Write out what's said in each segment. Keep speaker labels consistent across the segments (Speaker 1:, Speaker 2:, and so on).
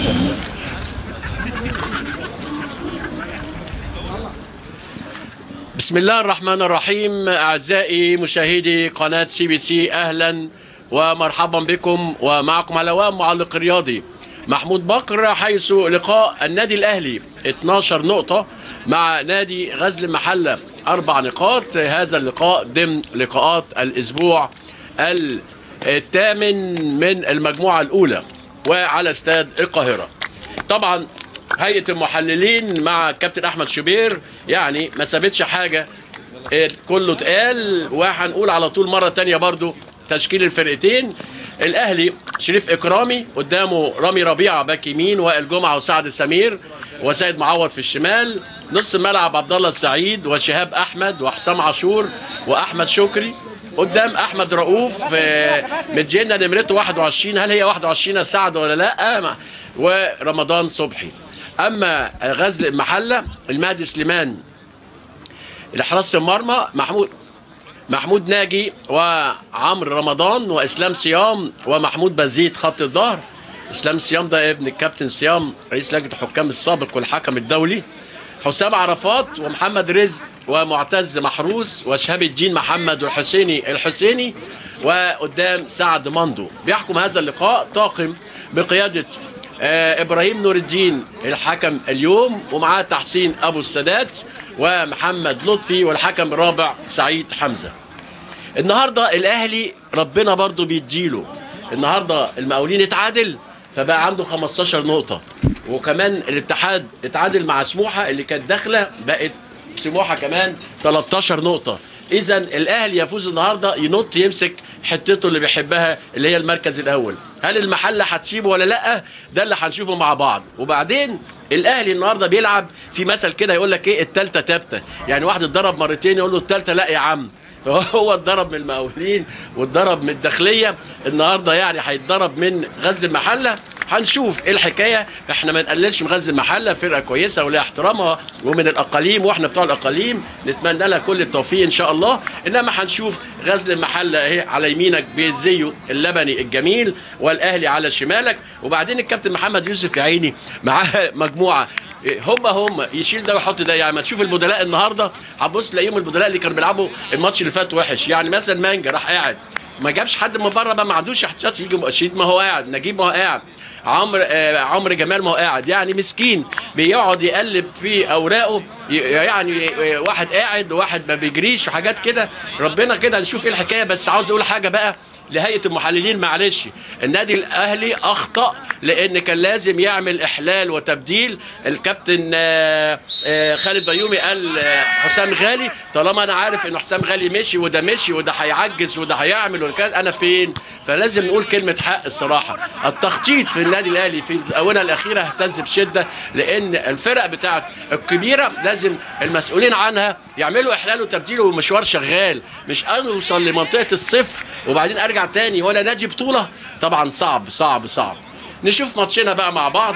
Speaker 1: بسم الله الرحمن الرحيم أعزائي مشاهدي قناة سي بي سي أهلا ومرحبا بكم ومعكم على هواء معلق رياضي محمود بكر حيث لقاء النادي الأهلي 12 نقطة مع نادي غزل المحلة أربع نقاط هذا اللقاء ضمن لقاءات الأسبوع الثامن من المجموعة الأولى وعلى استاد القاهرة طبعا هيئه المحللين مع كابتن احمد شوبير يعني ما سابتش حاجه إيه، كله اتقال وهنقول على طول مره تانية برضو تشكيل الفرقتين الاهلي شريف اكرامي قدامه رامي ربيعه باك يمين وائل جمعه وسعد سمير وسيد معوض في الشمال نص الملعب عبد الله السعيد وشهاب احمد وحسام عاشور واحمد شكري قدام احمد رؤوف آه، مدينا نمرته 21 هل هي 21 يا سعد ولا لا ما- ورمضان صبحي اما غزل المحله المهدي سليمان لحراسه المرمى محمود محمود ناجي وعمرو رمضان واسلام صيام ومحمود بزيد خط الظهر اسلام صيام ده ابن الكابتن صيام رئيس لجنه الحكام السابق والحكم الدولي حسام عرفات ومحمد رزق ومعتز محروس وشهاب الدين محمد والحسيني الحسيني وقدام سعد مندو بيحكم هذا اللقاء طاقم بقياده آه، ابراهيم نور الدين الحكم اليوم ومعاه تحسين ابو السادات ومحمد لطفي والحكم الرابع سعيد حمزه النهارده الاهلي ربنا برضو بيديله النهارده المقاولين اتعادل فبقى عنده 15 نقطه وكمان الاتحاد اتعادل مع سموحه اللي كانت داخله بقت سموحه كمان 13 نقطه اذا الاهلي يفوز النهارده ينط يمسك حتته اللي بيحبها اللي هي المركز الاول هل المحله هتسيبه ولا لا ده اللي هنشوفه مع بعض وبعدين الاهلي النهارده بيلعب في مثل كده يقول لك ايه التالتة تابته يعني واحد اتضرب مرتين يقول له التالتة لا يا عم فهو اتضرب من المقاولين واتضرب من الداخليه النهارده يعني هيتضرب من غزل المحله هنشوف ايه الحكايه احنا ما نقللش من غزل المحله فرقه كويسه ولها احترامها ومن الاقاليم واحنا بتوع الاقاليم نتمنى لها كل التوفيق ان شاء الله انما هنشوف غزل المحله اهي على يمينك بالزيو اللبني الجميل والاهلي على شمالك وبعدين الكابتن محمد يوسف يا عيني معاه مجموعه هم هم يشيل ده ويحط ده يعني ما تشوف البدلاء النهارده هتبص تلاقيهم البدلاء اللي كانوا بيلعبوا الماتش اللي فات وحش يعني مثلا مانجا راح قاعد ما جابش حد من بره بقى ما عندوش احتياط يجي رشيد ما هو قاعد نجيب ما هو قاعد عمرو آه عمرو جمال ما هو قاعد يعني مسكين بيقعد يقلب في اوراقه ي- يعني آه، واحد قاعد وواحد ما بيجريش وحاجات كده ربنا كده نشوف ايه الحكايه بس عاوز اقول حاجه بقى لهيئه المحللين معلش النادي الاهلي اخطا لان كان لازم يعمل احلال وتبديل الكابتن آه، آه، خالد بيومي قال آه، حسام غالي طالما انا عارف ان حسام غالي مشي وده مشي وده هيعجز وده هيعمل والكلام انا فين فلازم نقول كلمه حق الصراحه التخطيط في النادي الاهلي في الاونه الاخيره اهتز بشده لان الفرق بتاعت الكبيره لازم المسؤولين عنها يعملوا احلال وتبديل والمشوار شغال مش اوصل لمنطقه الصفر وبعدين ارجع تاني ولا نادي بطوله طبعا صعب صعب صعب نشوف ماتشنا بقى مع بعض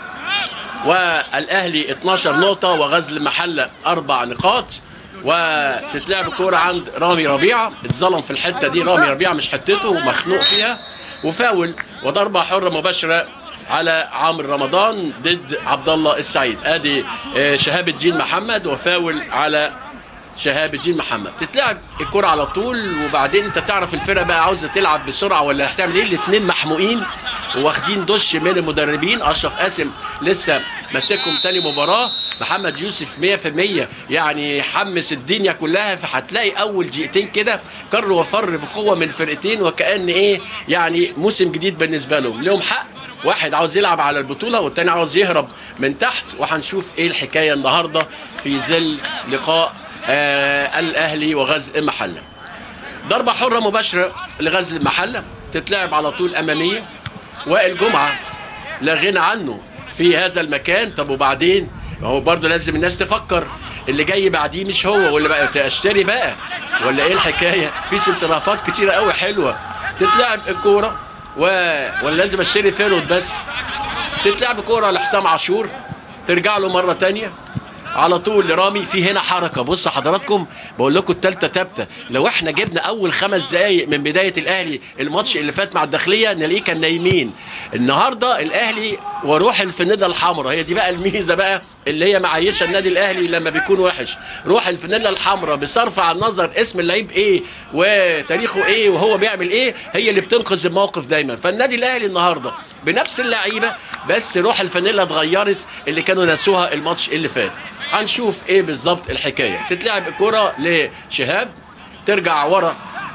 Speaker 1: والاهلي 12 نقطه وغزل المحله اربع نقاط وتتلعب كوره عند رامي ربيعه اتظلم في الحته دي رامي ربيعه مش حتته ومخنوق فيها وفاول وضربه حره مباشره على عمرو رمضان ضد عبد الله السعيد ادي آه، شهاب الدين محمد وفاول على شهاب الدين محمد تتلعب الكرة على طول وبعدين انت تعرف الفرقه بقى عاوزه تلعب بسرعه ولا هتعمل ايه الاثنين محموقين واخدين دش من المدربين اشرف قاسم لسه ماسكهم تاني مباراه محمد يوسف 100% يعني حمس الدنيا كلها فهتلاقي اول دقيقتين كده كر وفر بقوه من الفرقتين وكان ايه يعني موسم جديد بالنسبه لهم لهم حق واحد عاوز يلعب على البطوله والتاني عاوز يهرب من تحت وهنشوف ايه الحكايه النهارده في ظل لقاء آه الاهلي وغزل المحله ضربه حره مباشره لغزل المحله تتلعب على طول اماميه وائل جمعه لا غنى عنه في هذا المكان طب وبعدين ما هو برضه لازم الناس تفكر اللي جاي بعديه مش هو واللي بقى اشتري بقى ولا ايه الحكايه في سنترافات كتيره قوي حلوه تتلعب الكوره و... ولا لازم اشتري فيرود بس تتلعب كوره لحسام عاشور ترجع له مره تانية على طول لرامي في هنا حركه بص حضراتكم بقول لكم التالتة تابته لو احنا جبنا اول خمس دقايق من بدايه الاهلي الماتش اللي فات مع الداخليه نلاقيه كان نايمين النهارده الاهلي وروح الفانيلا الحمراء هي دي بقى الميزه بقى اللي هي معيشه النادي الاهلي لما بيكون وحش روح الفانيلا الحمراء بصرف عن نظر اسم اللعيب ايه وتاريخه ايه وهو بيعمل ايه هي اللي بتنقذ الموقف دايما فالنادي الاهلي النهارده بنفس اللعيبه بس روح الفانيلا اتغيرت اللي كانوا نسوها الماتش اللي فات هنشوف ايه بالظبط الحكايه تتلعب الكره لشهاب ترجع ورا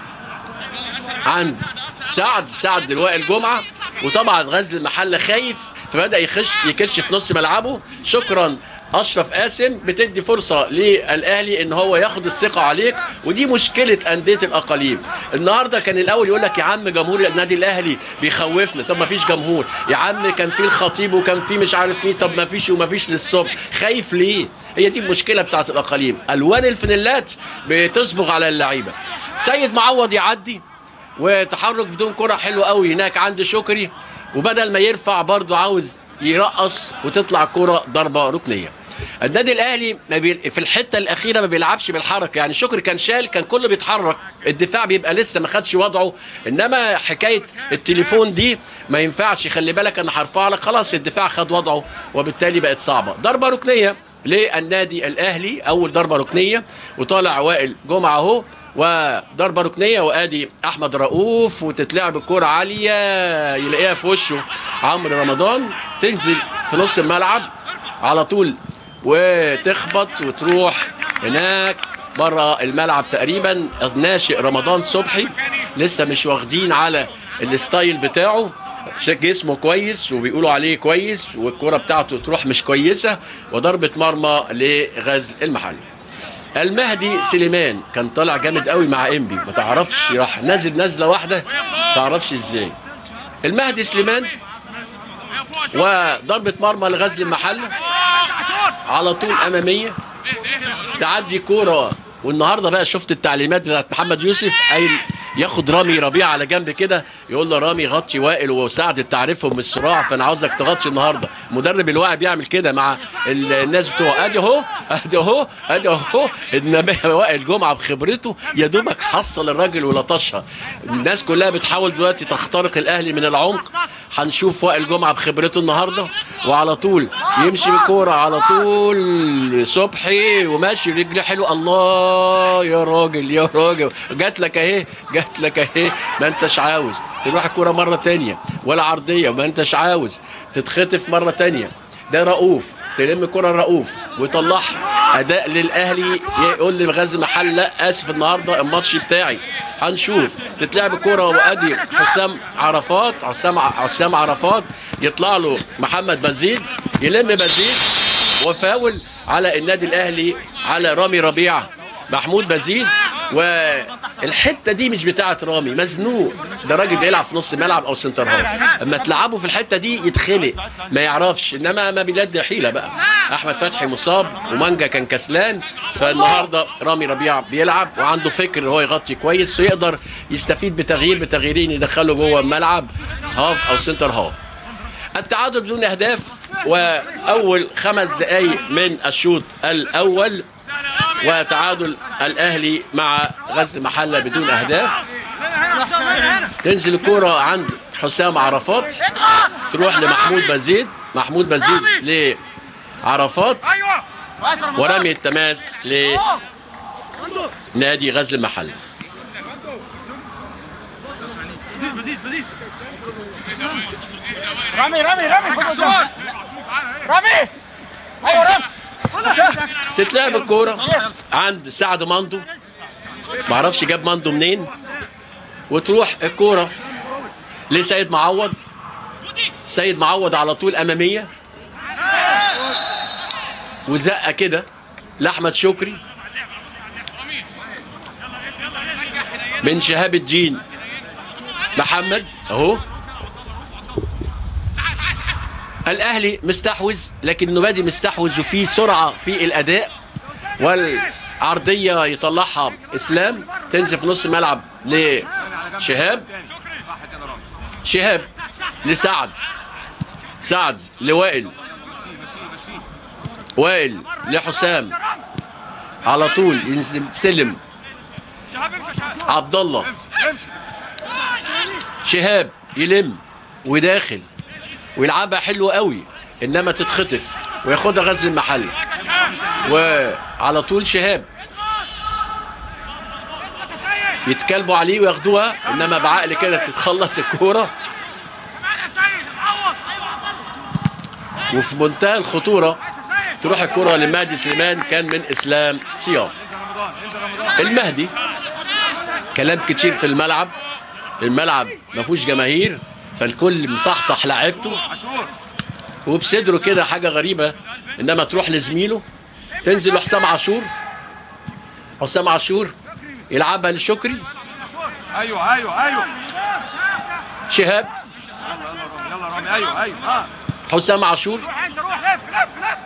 Speaker 1: عند سعد سعد لواء الجمعه وطبعا غزل المحله خايف فبدا يخش يكش في نص ملعبه شكرا اشرف قاسم بتدي فرصه للاهلي ان هو ياخد الثقه عليك ودي مشكله انديه الاقاليم النهارده كان الاول يقول لك يا عم جمهور النادي الاهلي بيخوفنا طب ما فيش جمهور يا عم كان في الخطيب وكان في مش عارف مين طب ما فيش وما فيش للصبح خايف ليه هي دي المشكله بتاعت الاقاليم الوان الفانيلات بتصبغ على اللعيبه سيد معوض يعدي وتحرك بدون كرة حلو قوي هناك عند شكري وبدل ما يرفع برضه عاوز يرقص وتطلع كرة ضربة ركنية النادي الاهلي ما بي... في الحته الاخيره ما بيلعبش بالحركه يعني شكري كان شال كان كله بيتحرك الدفاع بيبقى لسه ما خدش وضعه انما حكايه التليفون دي ما ينفعش خلي بالك انا هرفع لك خلاص الدفاع خد وضعه وبالتالي بقت صعبه ضربه ركنيه للنادي الاهلي اول ضربه ركنيه وطالع وائل جمعه اهو وضربه ركنيه وادي احمد رؤوف وتتلعب الكره عاليه يلاقيها في وشه عمرو رمضان تنزل في نص الملعب على طول وتخبط وتروح هناك بره الملعب تقريبا ناشئ رمضان صبحي لسه مش واخدين على الستايل بتاعه جسمه كويس وبيقولوا عليه كويس والكرة بتاعته تروح مش كويسة وضربة مرمى لغزل المحلي المهدي سليمان كان طالع جامد قوي مع انبي ما تعرفش راح نازل نازله واحده ما تعرفش ازاي المهدي سليمان وضربه مرمى لغزل المحله على طول اماميه تعدي كوره والنهارده بقى شفت التعليمات بتاعت محمد يوسف قايل ياخد رامي ربيع على جنب كده يقول له رامي غطي وائل وسعد تعرفهم من الصراع فانا عاوزك تغطي النهارده مدرب الواعي بيعمل كده مع الناس بتوعه ادي اهو ادي اهو ادي اهو انما وائل جمعه بخبرته يا دوبك حصل الراجل ولطشها الناس كلها بتحاول دلوقتي تخترق الاهلي من العمق هنشوف وائل جمعه بخبرته النهارده وعلى طول يمشي بالكوره على طول صبحي وماشي رجلي حلو الله يا راجل يا راجل جات لك اهي جات لك اهي ما انتش عاوز تروح الكوره مره تانية ولا عرضيه ما انتش عاوز تتخطف مره تانية ده رؤوف تلم الكره رؤوف ويطلعها اداء للاهلي يقول لي غازي محل لا اسف النهارده الماتش بتاعي هنشوف تتلعب الكره وادي حسام عرفات حسام حسام عرفات يطلع له محمد بزيد يلم بزيد وفاول على النادي الاهلي على رامي ربيع محمود بزيد والحته دي مش بتاعه رامي مزنوق ده راجل بيلعب في نص الملعب او سنتر هاف اما تلعبه في الحته دي يتخلق ما يعرفش انما ما بيلد حيله بقى احمد فتحي مصاب ومانجا كان كسلان فالنهارده رامي ربيع بيلعب وعنده فكر ان هو يغطي كويس ويقدر يستفيد بتغيير بتغييرين يدخله جوه الملعب هاف او سنتر هاف التعادل بدون اهداف واول خمس دقائق من الشوط الاول وتعادل الاهلي مع غزل محله بدون اهداف تنزل الكرة عند حسام عرفات تروح لمحمود بزيد محمود بزيد لعرفات ورمي التماس لنادي غزل المحله
Speaker 2: رامي رامي رامي رامي ايوه رامي
Speaker 1: تتلعب الكوره عند سعد مندو معرفش جاب مندو منين وتروح الكوره لسيد معوض سيد معوض على طول اماميه وزقه كده لاحمد شكري من شهاب الدين محمد اهو الاهلي مستحوذ لكن نبادي مستحوذ وفي سرعه في الاداء والعرضيه يطلعها اسلام تنزل في نص الملعب لشهاب شهاب لسعد سعد لوائل وائل لحسام على طول ينزل سلم عبد الله شهاب يلم وداخل ويلعبها حلو قوي انما تتخطف وياخدها غزل المحله وعلى طول شهاب يتكلبوا عليه وياخدوها انما بعقل كده تتخلص الكوره وفي منتهى الخطوره تروح الكره لمهدي سليمان كان من اسلام صيام المهدي كلام كتير في الملعب الملعب ما فيهوش جماهير فالكل مصحصح لعيبته وبصدره كده حاجه غريبه انما تروح لزميله تنزل حسام عاشور حسام عاشور يلعبها لشكري
Speaker 3: ايوه ايوه ايوه
Speaker 1: شهاب
Speaker 3: يلا رامي ايوه ايوه ها
Speaker 1: حسام عاشور
Speaker 2: انت روح لف لف لف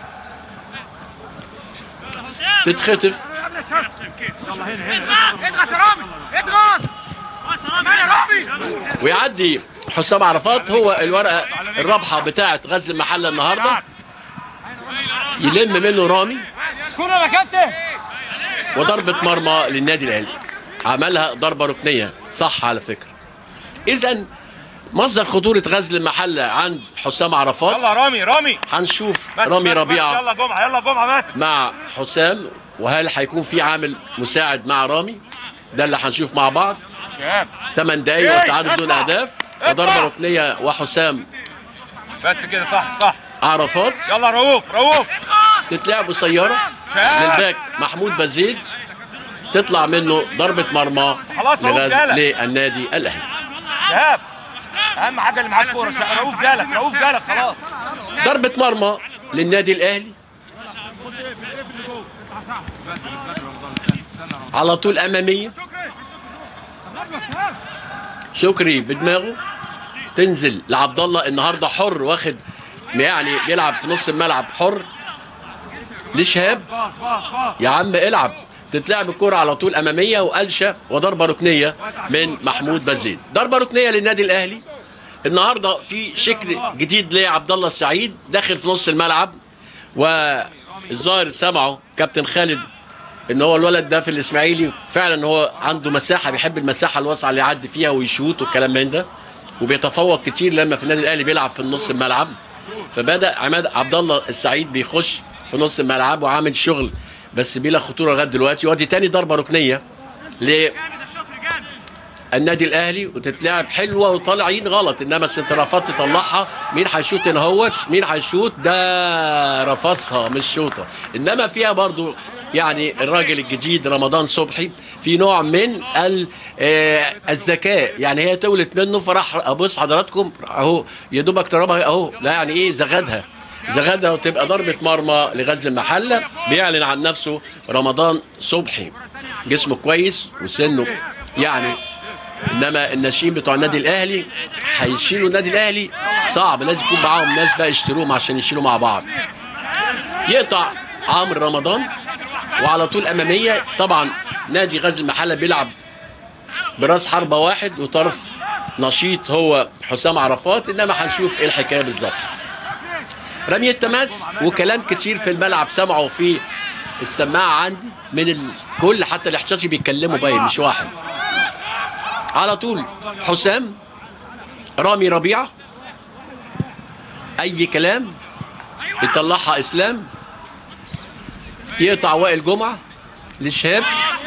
Speaker 1: تتخطف
Speaker 3: يلا هنا هنا
Speaker 2: اضغط يا رامي اضغط كمان يا رامي
Speaker 1: ويعدي حسام عرفات هو الورقه الرابحه بتاعه غزل المحله النهارده يلم منه رامي
Speaker 2: كرة يا كابتن
Speaker 1: وضربه مرمى للنادي الاهلي عملها ضربه ركنيه صح على فكره اذا مصدر خطوره غزل المحله عند حسام عرفات
Speaker 3: يلا رامي رامي
Speaker 1: هنشوف
Speaker 3: بس
Speaker 1: رامي
Speaker 3: بس بس
Speaker 1: ربيعه
Speaker 3: يلا جمعه يلا جمعه بس
Speaker 1: مع حسام وهل هيكون في عامل مساعد مع رامي ده اللي هنشوف مع بعض
Speaker 3: شهاب
Speaker 1: 8 دقايق
Speaker 3: إيه،
Speaker 1: والتعادل دون
Speaker 3: اطلع.
Speaker 1: اهداف
Speaker 3: اطلع.
Speaker 1: وضربه ركنيه وحسام
Speaker 3: بس كده صح صح
Speaker 1: عرفات
Speaker 3: يلا رؤوف رؤوف
Speaker 1: تتلعب قصيره
Speaker 3: شهاب.
Speaker 1: للباك محمود بزيد تطلع منه ضربه مرمى
Speaker 3: خلاص، رؤوف
Speaker 1: لغاز
Speaker 3: جالك.
Speaker 1: للنادي الاهلي
Speaker 3: شهاب اهم حاجه اللي معاك كوره شهاب. رؤوف جالك رؤوف جالك خلاص
Speaker 1: ضربه مرمى للنادي الاهلي على طول اماميه شكري بدماغه تنزل لعبد الله النهارده حر واخد يعني بيلعب في نص الملعب حر لشهاب
Speaker 3: باص باص باص
Speaker 1: يا عم العب تتلعب الكرة على طول أمامية وقلشة وضربة ركنية من محمود بزيد ضربة ركنية للنادي الأهلي النهاردة في شكل جديد لعبد الله السعيد داخل في نص الملعب والظاهر سمعه كابتن خالد ان هو الولد ده في الاسماعيلي فعلا هو عنده مساحه بيحب المساحه الواسعه اللي يعدي فيها ويشوط والكلام من ده وبيتفوق كتير لما في النادي الاهلي بيلعب في النص الملعب فبدا عماد عبد الله السعيد بيخش في نص الملعب وعامل شغل بس بلا خطوره لغايه دلوقتي ودي تاني ضربه ركنيه للنادي الاهلي وتتلعب حلوه وطالعين غلط انما السنترافات تطلعها مين هيشوط هنا هوت مين هيشوط ده رفصها مش شوطه انما فيها برضو يعني الراجل الجديد رمضان صبحي في نوع من ال- آه، الذكاء يعني هي تولت منه فراح ابص حضراتكم اهو يا دوبك ترابها اهو لا يعني ايه زغدها زغدها وتبقى ضربه مرمى لغزل المحله بيعلن عن نفسه رمضان صبحي جسمه كويس وسنه يعني انما الناشئين بتوع النادي الاهلي هيشيلوا النادي الاهلي صعب لازم يكون معاهم ناس بقى يشتروهم عشان يشيلوا مع بعض يقطع عمرو رمضان وعلى طول اماميه طبعا نادي غزل المحله بيلعب براس حربه واحد وطرف نشيط هو حسام عرفات انما هنشوف ايه الحكايه بالظبط رمية تماس وكلام كتير في الملعب سمعه في السماعه عندي من الكل حتى الاحتياطي بيتكلموا باين مش واحد على طول حسام رامي ربيعه اي كلام يطلعها اسلام يقطع وائل جمعه لشهاب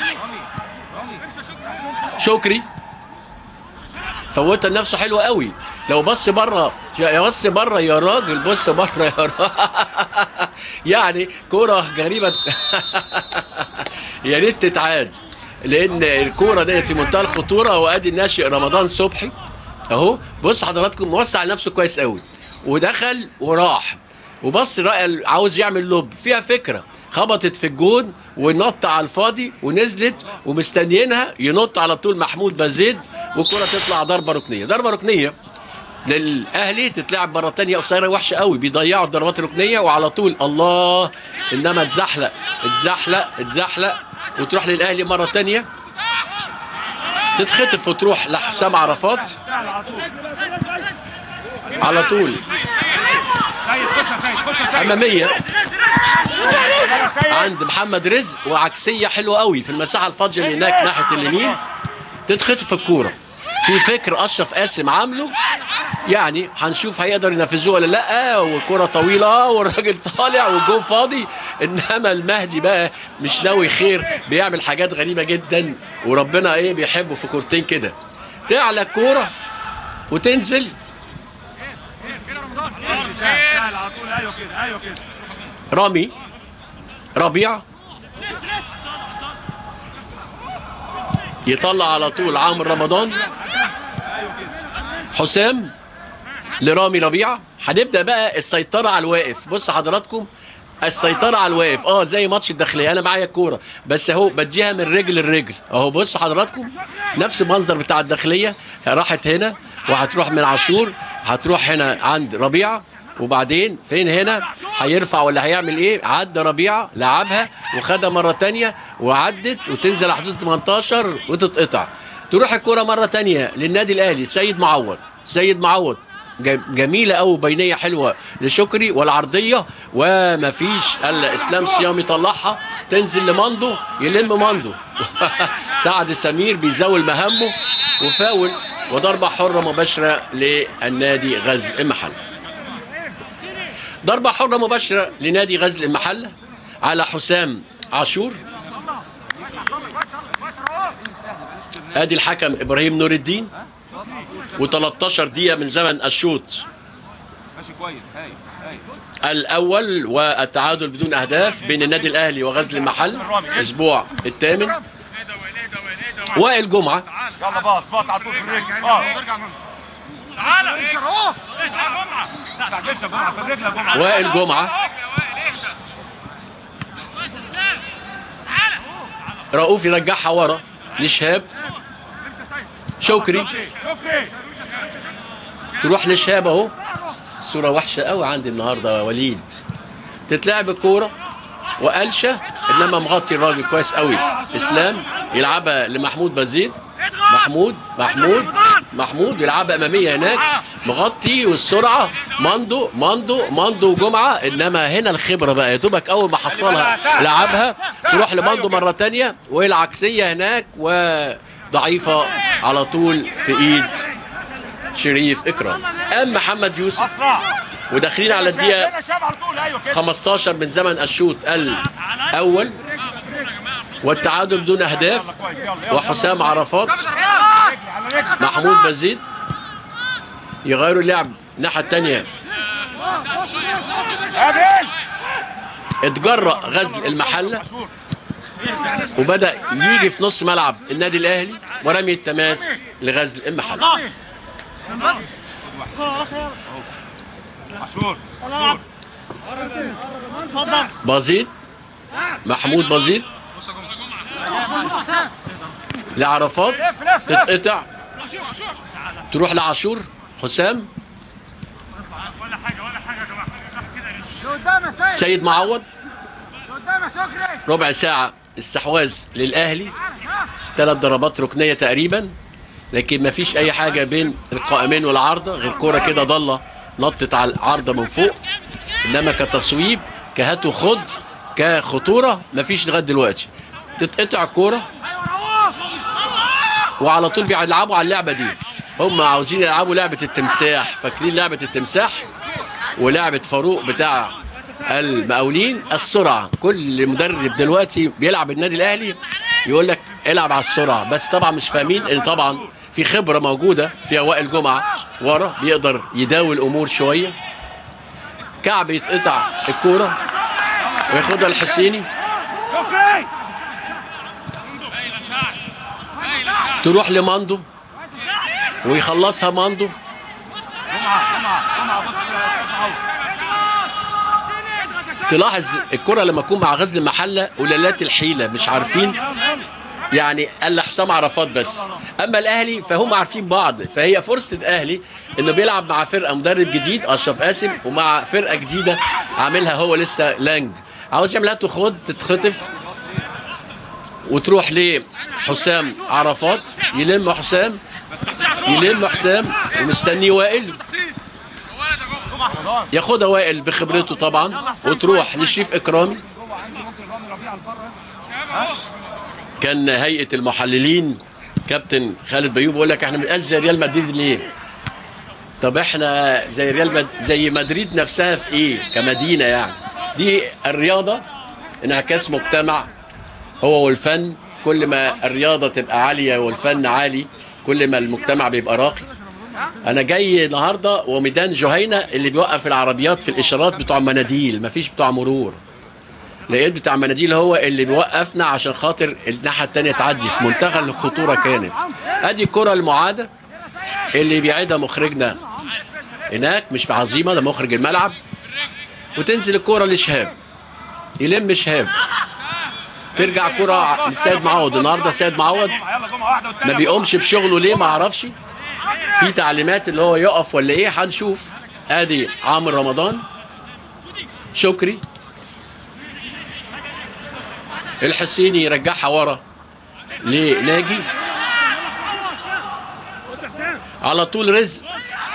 Speaker 1: شكري فوتها لنفسه حلوه قوي لو بص بره يا بص بره يا راجل بص بره يا راجل يعني كوره غريبه يا ريت تتعاد لان الكوره ديت في منتهى الخطوره وادي الناشئ رمضان صبحي اهو بص حضراتكم موسع نفسه كويس قوي ودخل وراح وبص رأى عاوز يعمل لوب فيها فكره خبطت في الجون ونط على الفاضي ونزلت ومستنيينها ينط على طول محمود بزيد والكره تطلع ضربه ركنيه ضربه ركنيه للاهلي تتلعب مره تانية قصيره وحشه قوي بيضيعوا الضربات الركنيه وعلى طول الله انما اتزحلق اتزحلق اتزحلق وتروح للاهلي مره تانية تتخطف وتروح لحسام عرفات
Speaker 3: سهل على طول
Speaker 1: على طول
Speaker 3: سيد خش يا سيد خش يا سيد
Speaker 1: اماميه
Speaker 3: يلا سيد
Speaker 1: عند محمد رزق وعكسيه حلوه قوي في المساحه الفاضيه اللي هناك ناحيه اليمين تتخطف الكوره في فكر اشرف قاسم عامله يعني هنشوف هيقدر ينفذوه ولا لا والكره طويله والراجل طالع والجون فاضي انما المهدي بقى مش ناوي خير بيعمل حاجات غريبه جدا وربنا ايه بيحبه في كورتين كده تعلى الكوره وتنزل
Speaker 3: سهل على طول ايوه كده ايوه كده
Speaker 1: رامي ربيع يطلع على طول عامر رمضان حسام لرامي ربيعه هنبدا بقى السيطره على الواقف بص حضراتكم السيطرة على الواقف اه زي ماتش الداخلية انا معايا الكورة بس اهو بديها من رجل لرجل اهو بص حضراتكم نفس المنظر بتاع الداخلية راحت هنا وهتروح من عاشور هتروح هنا عند ربيعة وبعدين فين هنا هيرفع ولا هيعمل ايه عدى ربيعة لعبها وخدها مرة تانية وعدت وتنزل على حدود 18 وتتقطع تروح الكرة مرة تانية للنادي الأهلي سيد معوض سيد معوض ج- جميلة أوي بينية حلوة لشكري والعرضية ومفيش الا اسلام صيام يطلعها تنزل لماندو يلم ماندو سعد سمير بيزاول مهامه وفاول وضربة حرة مباشرة للنادي غزل المحل ضربة حرة مباشرة لنادي غزل المحلة على حسام عاشور ادي الحكم ابراهيم نور الدين و13 دقيقة من زمن الشوط
Speaker 3: ماشي كويس هاي هاي
Speaker 1: الاول والتعادل بدون اهداف بين النادي الاهلي وغزل المحل اسبوع الثامن وائل جمعه
Speaker 3: يلا باص باص على طول في الرجل اه
Speaker 2: تعالى اهو
Speaker 3: ما تعجلش يا جمعه في الرجل يا جمعه
Speaker 1: وائل جمعه رؤوف يرجعها ورا لشهاب شكري
Speaker 3: شكري
Speaker 1: تروح لشهاب اهو الصوره وحشه قوي عندي النهارده يا وليد تتلعب الكوره وقلشه انما مغطي الراجل كويس قوي اسلام يلعبها لمحمود بزيد محمود محمود محمود يلعبها اماميه هناك مغطي والسرعه ماندو ماندو ماندو وجمعه انما هنا الخبره بقى يا دوبك اول ما حصلها لعبها تروح لماندو مره تانية والعكسيه هناك وضعيفه على طول في ايد شريف اكرام ام محمد يوسف
Speaker 3: اسرع
Speaker 1: وداخلين على الدقيقه
Speaker 3: هنا شاب على طول ايوه كده
Speaker 1: 15 من زمن الشوط الاول والتعادل بدون اهداف وحسام عرفات
Speaker 3: على رجل
Speaker 1: محمود بزيد يغيروا اللعب الناحيه الثانيه
Speaker 3: قابل
Speaker 1: اتجرأ غزل المحله وبدا يجي في نص ملعب النادي الاهلي ورمي التماس لغزل المحله
Speaker 3: عاشور عاشور
Speaker 1: بازيد محمود بازيد لعرفات تتقطع تروح لعاشور حسام
Speaker 2: قدام يا سيد
Speaker 1: سيد معوض
Speaker 2: قدام يا شكري
Speaker 1: ربع ساعة استحواذ للأهلي ثلاث ضربات ركنية تقريبا لكن ما فيش أي حاجة بين القائمين والعارضة غير كورة كده ضلة نطت على العارضة من فوق إنما كتصويب كهات وخد كخطورة ما فيش لغاية دلوقتي تتقطع الكورة وعلى طول بيلعبوا على اللعبة دي هم عاوزين يلعبوا لعبة التمساح فاكرين لعبة التمساح ولعبة فاروق بتاع المقاولين السرعة كل مدرب دلوقتي بيلعب النادي الأهلي يقول لك العب على السرعة بس طبعا مش فاهمين ان طبعا في خبرة موجودة في وائل جمعة ورا بيقدر يداوي الأمور شوية كعب يتقطع الكورة وياخدها الحسيني
Speaker 3: شكري
Speaker 1: تروح لماندو ويخلصها ماندو
Speaker 3: جمعه جمعه جمعه بص يا استاذ معوض
Speaker 1: تلاحظ الكرة لما تكون مع غزل المحلة قلالات الحيلة مش عارفين يعني قال حسام عرفات بس اما الاهلي فهم عارفين بعض فهي فرصه الاهلي انه بيلعب مع فرقه مدرب جديد اشرف قاسم ومع فرقه جديده عاملها هو لسه لانج عاوز يعملها تخد تتخطف وتروح لحسام عرفات يلم حسام يلم حسام ومستنيه وائل ياخدها وائل بخبرته طبعا وتروح لشريف اكرامي كان هيئه المحللين كابتن خالد بيوب بيقول لك احنا بنأذي ريال مدريد ليه؟ طب احنا زي ريال مد... زي مدريد نفسها في ايه كمدينه يعني دي الرياضه انعكاس مجتمع هو والفن كل ما الرياضه تبقى عاليه والفن عالي كل ما المجتمع بيبقى راقي انا جاي النهارده وميدان جهينه اللي بيوقف العربيات في الاشارات بتوع مناديل مفيش بتوع مرور لقيت بتاع مناديل هو اللي بيوقفنا عشان خاطر الناحيه التانية تعدي في منتهى الخطوره كانت ادي الكره المعاده اللي بيعيدها مخرجنا هناك مش عظيمه ده مخرج الملعب وتنزل الكره لشهاب يلم شهاب ترجع كرة لسيد معوض النهارده سيد معوض
Speaker 3: يلا جمعه واحده والتانيه
Speaker 1: ما بيقومش بشغله ليه ما اعرفش في تعليمات اللي هو يقف ولا ايه هنشوف ادي عامر رمضان شكري الحسيني يرجعها ورا لناجي على طول رزق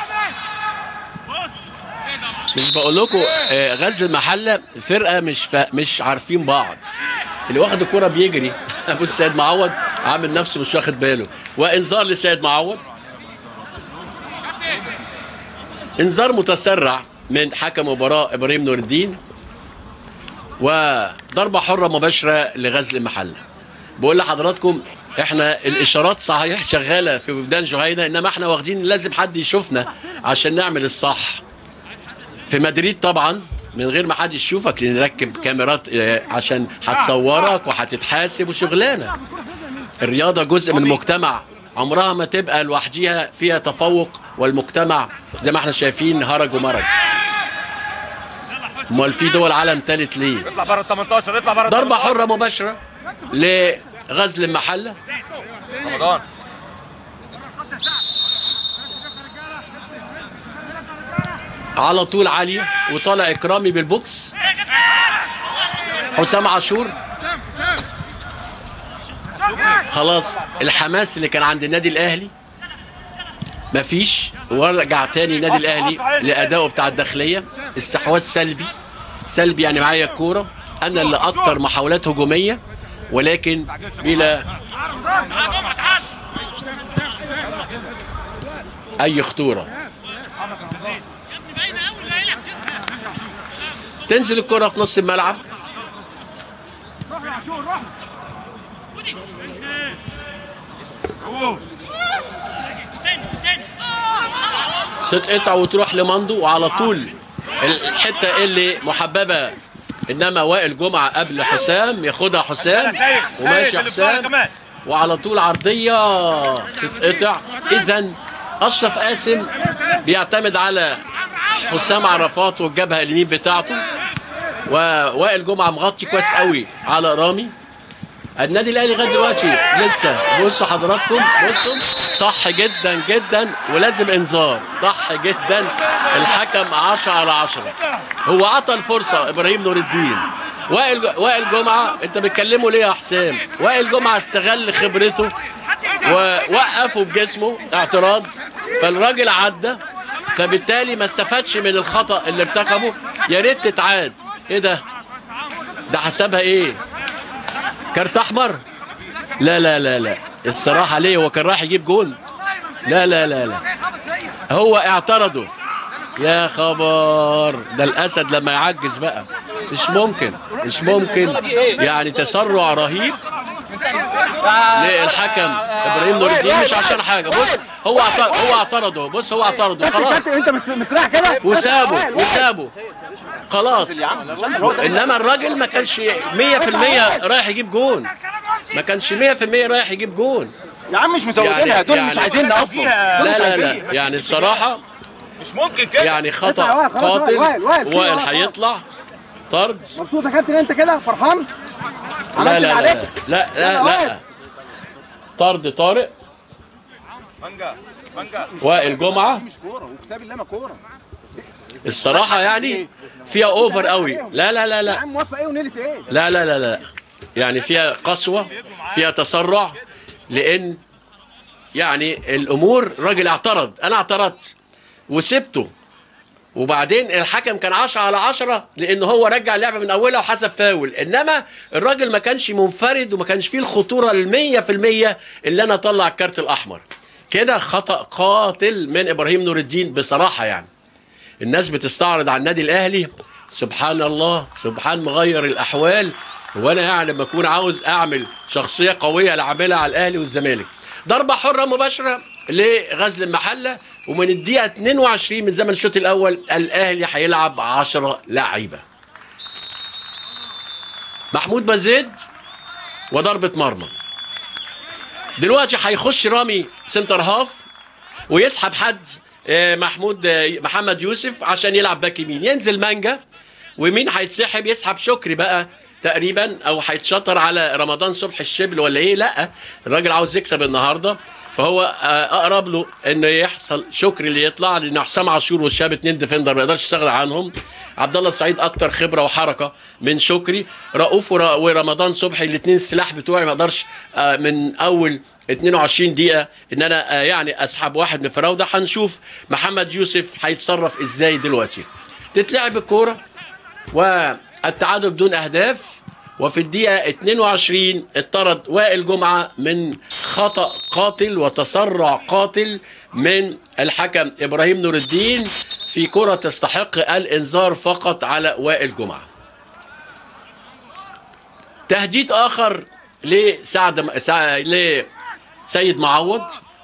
Speaker 1: مش بقول لكم آه، غزل المحله فرقه مش فا... مش عارفين بعض اللي واخد الكرة بيجري ابو السيد معوض عامل نفسه مش واخد باله وانذار لسيد معوض انذار متسرع من حكم مباراة ابراهيم نور الدين وضربة حرة مباشرة لغزل المحلة بقول لحضراتكم احنا الاشارات صحيح شغالة في بلدان جهينة انما احنا واخدين لازم حد يشوفنا عشان نعمل الصح في مدريد طبعا من غير ما حد يشوفك لان نركب كاميرات آه، عشان هتصورك وهتتحاسب وشغلانه الرياضه جزء من المجتمع عمرها ما تبقى لوحديها فيها تفوق والمجتمع زي ما احنا شايفين هرج ومرج امال في دول عالم ثالث ليه
Speaker 3: اطلع بره ال 18 اطلع بره
Speaker 1: ضربه حره مباشره لغزل المحله
Speaker 3: رمضان
Speaker 1: على طول عاليه وطالع اكرامي بالبوكس حسام عاشور خلاص الحماس اللي كان عند النادي الاهلي مفيش ورجع تاني النادي الاهلي لادائه بتاع الداخليه استحواذ سلبي سلبي يعني معايا الكوره انا اللي اكتر محاولات هجوميه ولكن بلا اي خطوره تنزل الكرة في نص الملعب تتقطع وتروح لمندو وعلى طول الحتة اللي محببة انما وائل جمعة قبل حسام ياخدها حسام
Speaker 3: سيد،
Speaker 1: وماشي
Speaker 3: سيد،
Speaker 1: حسام
Speaker 3: كمان.
Speaker 1: وعلى طول عرضية تتقطع اذا اشرف قاسم بيعتمد على حسام عرفات والجبهة اليمين بتاعته ووائل جمعة مغطي كويس قوي على رامي النادي الاهلي لغايه دلوقتي لسه بصوا حضراتكم بصوا صح جدا جدا ولازم انذار صح جدا الحكم 10 على 10 هو عطى الفرصه ابراهيم نور الدين وائل وائل جمعه انت بتكلمه ليه يا حسام وائل جمعه استغل خبرته ووقفه بجسمه اعتراض فالراجل عدى فبالتالي ما استفادش من الخطا اللي ارتكبه يا ريت تتعاد ايه ده ده حسابها ايه كارت احمر لا لا لا لا الصراحه ليه هو كان رايح يجيب جول لا لا لا لا هو اعترضوا يا خبر ده الاسد لما يعجز بقى مش ممكن مش ممكن يعني تسرع رهيب للحكم ابراهيم نور الدين مش عشان حاجه بص هو اعترض هو اعترضه بص هو اعترضه خلاص
Speaker 2: انت مستريح كده
Speaker 1: وسابه وسابه خلاص انما الراجل ما كانش 100% رايح يجيب جون ما كانش 100% رايح يجيب جون
Speaker 2: يا عم مش مزودينها دول مش
Speaker 1: يعني-
Speaker 2: عايزيننا اصلا
Speaker 1: لا لا لا يعني الصراحه
Speaker 3: مش ممكن كده
Speaker 1: يعني
Speaker 2: اطلع
Speaker 1: خطا
Speaker 2: وائل، خلاص
Speaker 1: قاتل
Speaker 2: وائل، وائل، في
Speaker 1: وائل
Speaker 2: وائل.
Speaker 1: هيطلع طرد
Speaker 2: مبسوط يا كابتن انت كده فرحان
Speaker 1: لا
Speaker 2: عملت
Speaker 1: لا
Speaker 2: اللي
Speaker 1: لا
Speaker 2: عليك
Speaker 1: لا لا لا طرد طارق
Speaker 3: مانجا مانجا
Speaker 1: وائل جمعه
Speaker 2: مش كوره وكتاب الله ما كوره
Speaker 1: الصراحه يعني فيها اوفر قوي لا لا لا
Speaker 2: يا
Speaker 1: لا
Speaker 2: عم موافقه ايه ونيله ايه
Speaker 1: لا لا لا لا يعني فيها قسوة فيها تسرع لأن يعني الأمور راجل اعترض أنا اعترضت وسبته وبعدين الحكم كان 10 على 10 لأن هو رجع اللعبة من أولها وحسب فاول إنما الراجل ما كانش منفرد وما كانش فيه الخطورة المية في المية اللي أنا أطلع الكارت الأحمر كده خطا قاتل من ابراهيم نور الدين بصراحه يعني الناس بتستعرض على النادي الاهلي سبحان الله سبحان مغير الاحوال وانا يعني لما اكون عاوز اعمل شخصيه قويه اللي عاملها على الاهلي والزمالك ضربه حره مباشره لغزل المحله ومن الدقيقه 22 من زمن الشوط الاول الاهلي هيلعب 10 لعيبه محمود بزيد وضربه مرمى دلوقتي هيخش رامي سنتر هاف ويسحب حد آه، محمود آه، محمد يوسف عشان يلعب باك يمين ينزل مانجا ومين هيتسحب يسحب شكري بقى تقريبا او هيتشطر على رمضان صبحي الشبل ولا ايه لا الراجل عاوز يكسب النهارده فهو آه، اقرب له انه يحصل شكري اللي يطلع لان حسام عاشور والشاب اتنين ديفندر ما يقدرش يستغنى عنهم عبد الله السعيد اكتر خبره وحركه من شكري رؤوف ور- ورمضان صبحي الاثنين السلاح بتوعي ما اقدرش آه، من اول 22 دقيقه ان انا آه، يعني اسحب واحد من فراوده هنشوف محمد يوسف هيتصرف ازاي دلوقتي تتلعب الكوره والتعادل بدون اهداف وفي الدقيقة 22 اطرد وائل جمعة من خطأ قاتل وتسرع قاتل من الحكم إبراهيم نور الدين في كرة تستحق الإنذار فقط على وائل جمعة تهديد آخر لسعد سع... لسيد معوض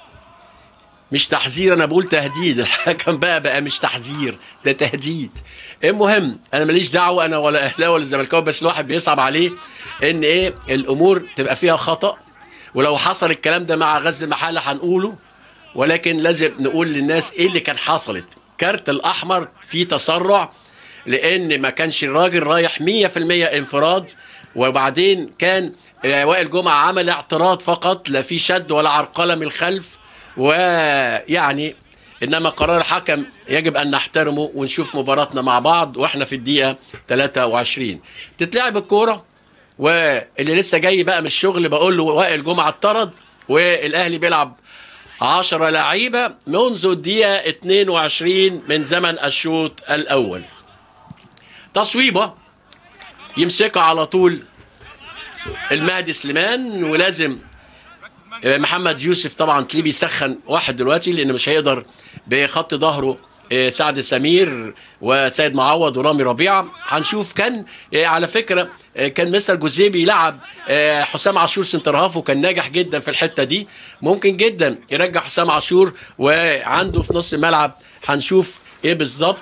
Speaker 1: مش تحذير انا بقول تهديد الحكم بقى بقى مش تحذير ده تهديد المهم انا ماليش دعوه انا ولا اهلاوي ولا زملكاوي بس الواحد بيصعب عليه ان ايه الامور تبقى فيها خطا ولو حصل الكلام ده مع غزل المحله هنقوله ولكن لازم نقول للناس ايه اللي كان حصلت كارت الاحمر فيه تسرع لان ما كانش الراجل رايح 100% انفراد وبعدين كان آه، وائل جمعه عمل اعتراض فقط لا في شد ولا عرقله من الخلف ويعني انما قرار الحكم يجب ان نحترمه ونشوف مباراتنا مع بعض واحنا في الدقيقه 23 تتلعب الكوره واللي لسه جاي بقى من الشغل بقول له وائل جمعه اتطرد والاهلي بيلعب 10 لعيبه منذ الدقيقه 22 من زمن الشوط الاول تصويبه يمسكها على طول المهدي سليمان ولازم محمد يوسف طبعا تلاقيه بيسخن واحد دلوقتي لان مش هيقدر بخط ظهره آه، سعد سمير وسيد معوض ورامي ربيعه هنشوف كان آه، على فكره آه، كان مستر جوزيبي يلعب آه، حسام عاشور سنتر هاف وكان ناجح جدا في الحته دي ممكن جدا يرجع حسام عاشور وعنده في نص الملعب هنشوف ايه بالظبط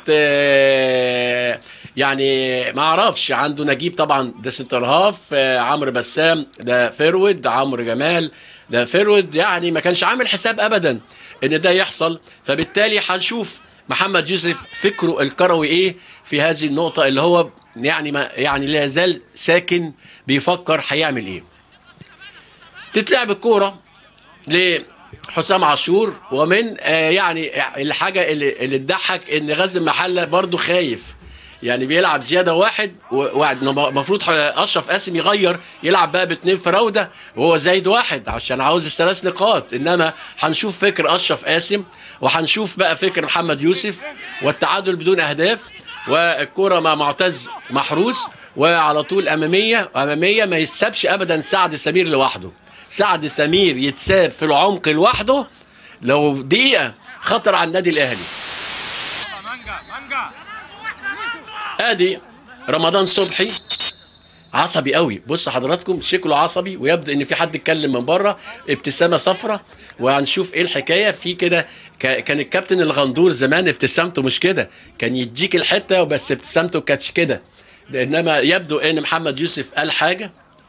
Speaker 1: آه، يعني ما اعرفش عنده نجيب طبعا ده سنتر هاف آه، عمرو بسام ده فيرود عمرو جمال ده فيرود يعني ما كانش عامل حساب ابدا ان ده يحصل فبالتالي هنشوف محمد يوسف فكره الكروي ايه في هذه النقطه اللي هو يعني ما يعني لا يزال ساكن بيفكر هيعمل ايه تتلعب الكوره لحسام عاشور ومن آه يعني الحاجه اللي اللي تضحك ان غزل المحله برضو خايف يعني بيلعب زياده واحد والمفروض اشرف قاسم يغير يلعب بقى باثنين فراوده وهو زايد واحد عشان عاوز الثلاث نقاط انما هنشوف فكر اشرف قاسم وهنشوف بقى فكر محمد يوسف والتعادل بدون اهداف والكره مع معتز محروس وعلى طول اماميه اماميه ما يتسابش ابدا سعد سمير لوحده سعد سمير يتساب في العمق لوحده لو دقيقه خطر على النادي الاهلي
Speaker 3: مانجا مانجا
Speaker 1: ادي رمضان صبحي عصبي قوي بص حضراتكم شكله عصبي ويبدو ان في حد اتكلم من بره ابتسامه صفرة وهنشوف ايه الحكايه في كده ك- كان الكابتن الغندور زمان ابتسامته مش كده كان يديك الحته وبس ابتسامته كانتش كده انما يبدو ان محمد يوسف قال حاجه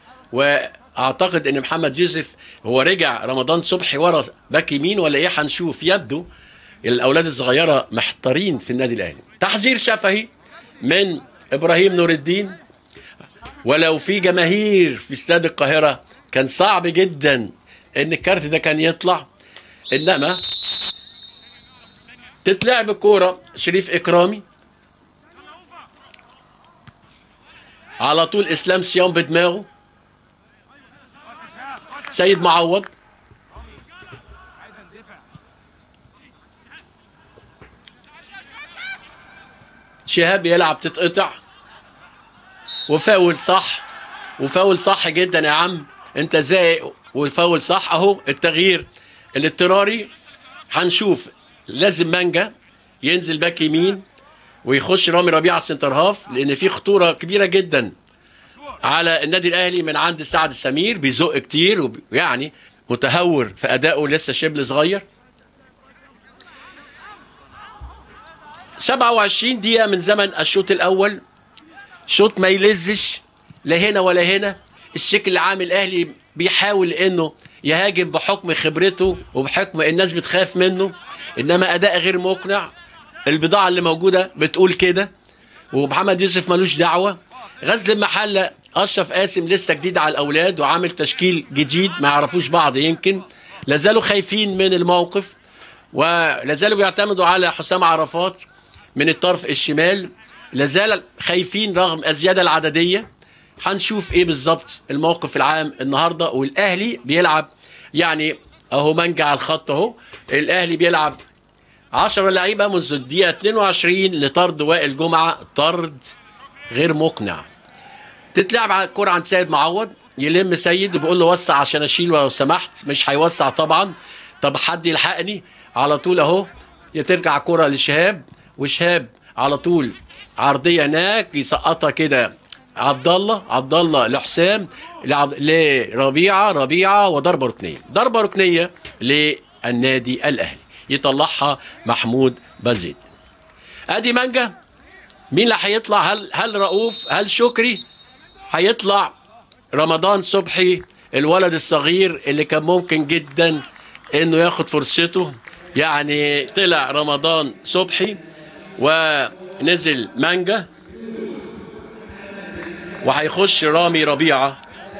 Speaker 1: واعتقد ان محمد يوسف هو رجع رمضان صبحي ورا باك يمين ولا ايه هنشوف يبدو الاولاد الصغيره محتارين في النادي الاهلي تحذير شفهي من ابراهيم نور الدين ولو في جماهير في استاد القاهره كان صعب جدا ان الكارت ده كان يطلع انما تتلعب الكوره شريف اكرامي على طول اسلام صيام بدماغه سيد معوض شهاب يلعب تتقطع وفاول صح وفاول صح جدا يا عم انت زائق وفاول صح اهو التغيير الاضطراري هنشوف لازم مانجا ينزل باك يمين ويخش رامي ربيعه سنتر هاف لان في خطوره كبيره جدا على النادي الاهلي من عند سعد سمير بيزق كتير ويعني متهور في ادائه لسه شبل صغير 27 دقيقة من زمن الشوط الأول شوط ما يلزش لا هنا ولا هنا الشكل العام الأهلي بيحاول إنه يهاجم بحكم خبرته وبحكم الناس بتخاف منه إنما أداء غير مقنع البضاعة اللي موجودة بتقول كده ومحمد يوسف ملوش دعوة غزل المحلة أشرف قاسم لسه جديد على الأولاد وعامل تشكيل جديد ما يعرفوش بعض يمكن لازالوا خايفين من الموقف ولازالوا بيعتمدوا على حسام عرفات من الطرف الشمال لازال خايفين رغم الزيادة العددية هنشوف ايه بالظبط الموقف العام النهارده والاهلي بيلعب يعني اهو منجع على الخط اهو الاهلي بيلعب 10 لعيبه منذ الدقيقه 22 لطرد وائل جمعه طرد غير مقنع تتلعب على الكرة عند سيد معوض يلم سيد بيقول له وسع عشان اشيل لو سمحت مش هيوسع طبعا طب حد يلحقني على طول اهو ترجع كرة لشهاب وشهاب على طول عرضيه هناك يسقطها كده عبد الله عبد الله لحسام لعب- لربيعه ربيعه وضربه ركنيه ضربه ركنيه للنادي الاهلي يطلعها محمود بازيد ادي مانجا مين اللي هيطلع هل هل رؤوف هل شكري هيطلع رمضان صبحي الولد الصغير اللي كان ممكن جدا انه ياخد فرصته يعني طلع رمضان صبحي ونزل مانجا وهيخش رامي ربيعه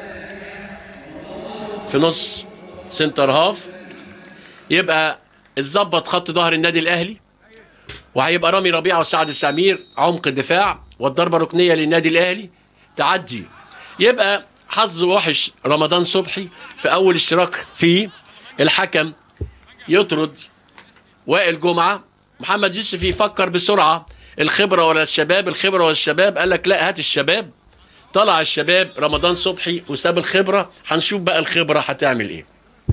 Speaker 1: في نص سنتر هاف يبقى اتظبط خط ظهر النادي الاهلي وهيبقى رامي ربيعه وسعد السمير عمق الدفاع والضربه ركنيه للنادي الاهلي تعدي يبقى حظ وحش رمضان صبحي في اول اشتراك فيه الحكم يطرد وائل جمعه محمد يوسف يفكر بسرعه الخبره ولا الشباب الخبره ولا الشباب قال لك لا هات الشباب طلع الشباب رمضان صبحي وساب الخبره هنشوف بقى الخبره هتعمل ايه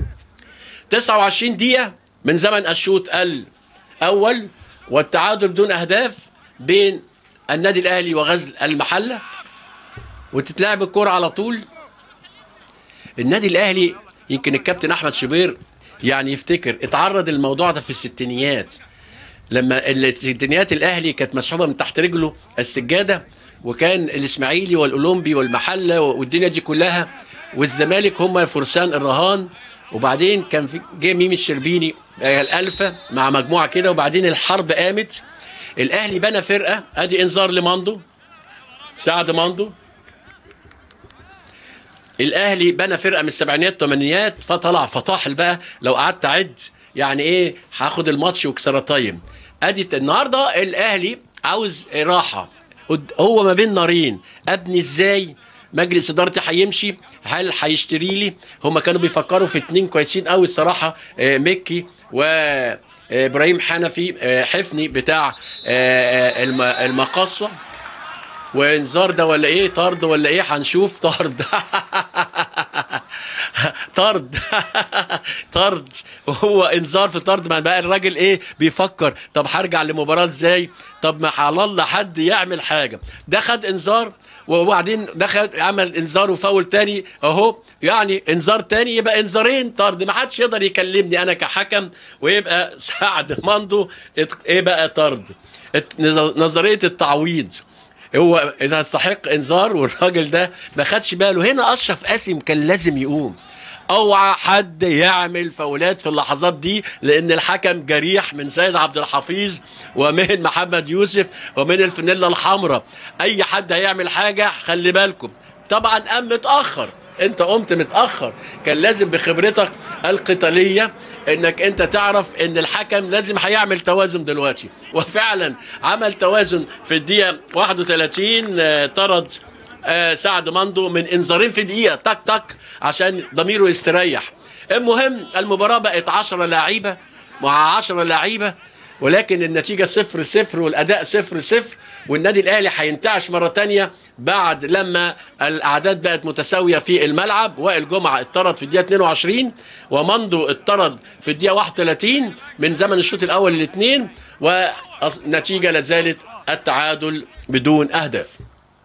Speaker 1: 29 دقيقه من زمن الشوط الاول والتعادل بدون اهداف بين النادي الاهلي وغزل المحله وتتلعب الكرة على طول النادي الاهلي يمكن الكابتن احمد شبير يعني يفتكر اتعرض الموضوع ده في الستينيات لما الستينيات الاهلي كانت مسحوبه من تحت رجله السجاده وكان الاسماعيلي والاولمبي والمحله والدنيا دي كلها والزمالك هم فرسان الرهان وبعدين كان في جه ميمي الشربيني آه، الالفا مع مجموعه كده وبعدين الحرب قامت الاهلي بنى فرقه ادي انذار لماندو سعد ماندو الاهلي بنى فرقه من السبعينيات الثمانينيات فطلع فطاحل بقى لو قعدت اعد يعني ايه هاخد الماتش وكسرتايم ادي النهارده الاهلي عاوز راحه قد- هو ما بين نارين ابني ازاي مجلس ادارتي هيمشي هل هيشتري لي هم كانوا بيفكروا في اتنين كويسين قوي الصراحه آه، مكي و آه، ابراهيم حنفي آه، حفني بتاع آه، آه، الم- المقصه وانذار ده ولا ايه طرد ولا ايه هنشوف طرد طرد طرد وهو انذار في طرد ما بقى الراجل ايه بيفكر طب هرجع لمباراه ازاي طب ما على الله حد يعمل حاجه ده خد انذار وبعدين ده خد عمل انذار وفاول تاني اهو يعني انذار تاني يبقى انذارين طرد ما حدش يقدر يكلمني انا كحكم ويبقى سعد مندو ات- ايه بقى طرد ات- نظريه التعويض هو اذا يستحق انذار والراجل ده ما خدش باله هنا اشرف قاسم كان لازم يقوم اوعى حد يعمل فاولات في اللحظات دي لان الحكم جريح من سيد عبد الحفيظ ومن محمد يوسف ومن الفانيلا الحمراء اي حد هيعمل حاجه خلي بالكم طبعا قام متاخر انت قمت متاخر كان لازم بخبرتك القتاليه انك انت تعرف ان الحكم لازم هيعمل توازن دلوقتي وفعلا عمل توازن في الدقيقه 31 آه، طرد آه، سعد مندو من انذارين في دقيقه تك تك عشان ضميره يستريح المهم المباراه بقت 10 لعيبه مع 10 لعيبه ولكن النتيجة صفر صفر والأداء صفر صفر والنادي الأهلي هينتعش مرة تانية بعد لما الأعداد بقت متساوية في الملعب وائل جمعة اتطرد في الدقيقة 22 ومندو اتطرد في الدقيقة 31 من زمن الشوط الأول للاثنين والنتيجة لازالت التعادل بدون أهداف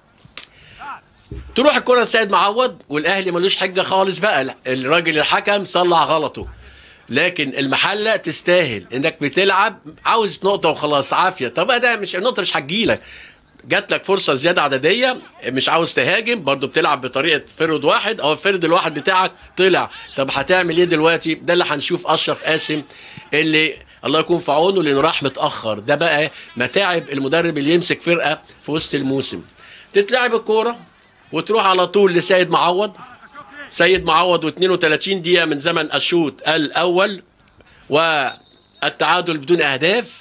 Speaker 1: تروح الكرة لسيد معوض والاهلي ملوش حجه خالص بقى الراجل الحكم صلح غلطه لكن المحله تستاهل انك بتلعب عاوز نقطه وخلاص عافيه طب ده مش النقطه مش هتجيلك جات لك فرصه زياده عدديه مش عاوز تهاجم برضو بتلعب بطريقه فرد واحد او الفرد الواحد بتاعك طلع طب هتعمل ايه دلوقتي ده اللي هنشوف اشرف قاسم اللي الله يكون في عونه لانه راح متاخر ده بقى متاعب المدرب اللي يمسك فرقه في وسط الموسم تتلعب الكوره وتروح على طول لسيد معوض سيد معوض و32 دقيقة من زمن الشوط الأول والتعادل بدون أهداف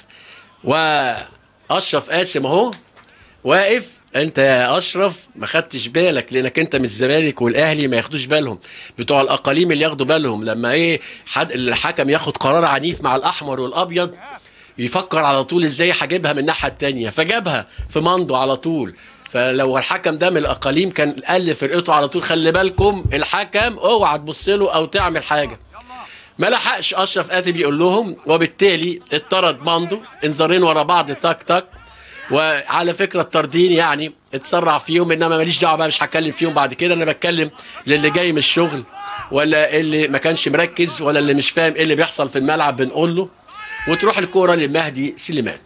Speaker 1: وأشرف قاسم أهو واقف انت يا اشرف ما خدتش بالك لانك انت من الزمالك والاهلي ما ياخدوش بالهم بتوع الاقاليم اللي ياخدوا بالهم لما ايه حد الحكم ياخد قرار عنيف مع الاحمر والابيض يفكر على طول ازاي هجيبها من الناحيه التانية فجابها في ماندو على طول فلو الحكم ده من الاقاليم كان قال لفرقته على طول خلي بالكم الحكم اوعى تبص له او تعمل حاجه ما لحقش اشرف قاتل يقول لهم وبالتالي اتطرد ماندو انذارين ورا بعض تك تك وعلى فكره الطردين يعني اتسرع فيهم انما ماليش دعوه بقى مش هتكلم فيهم بعد كده انا بتكلم للي جاي من الشغل ولا اللي ما كانش مركز ولا اللي مش فاهم ايه اللي بيحصل في الملعب بنقول له وتروح الكوره لمهدي سليمان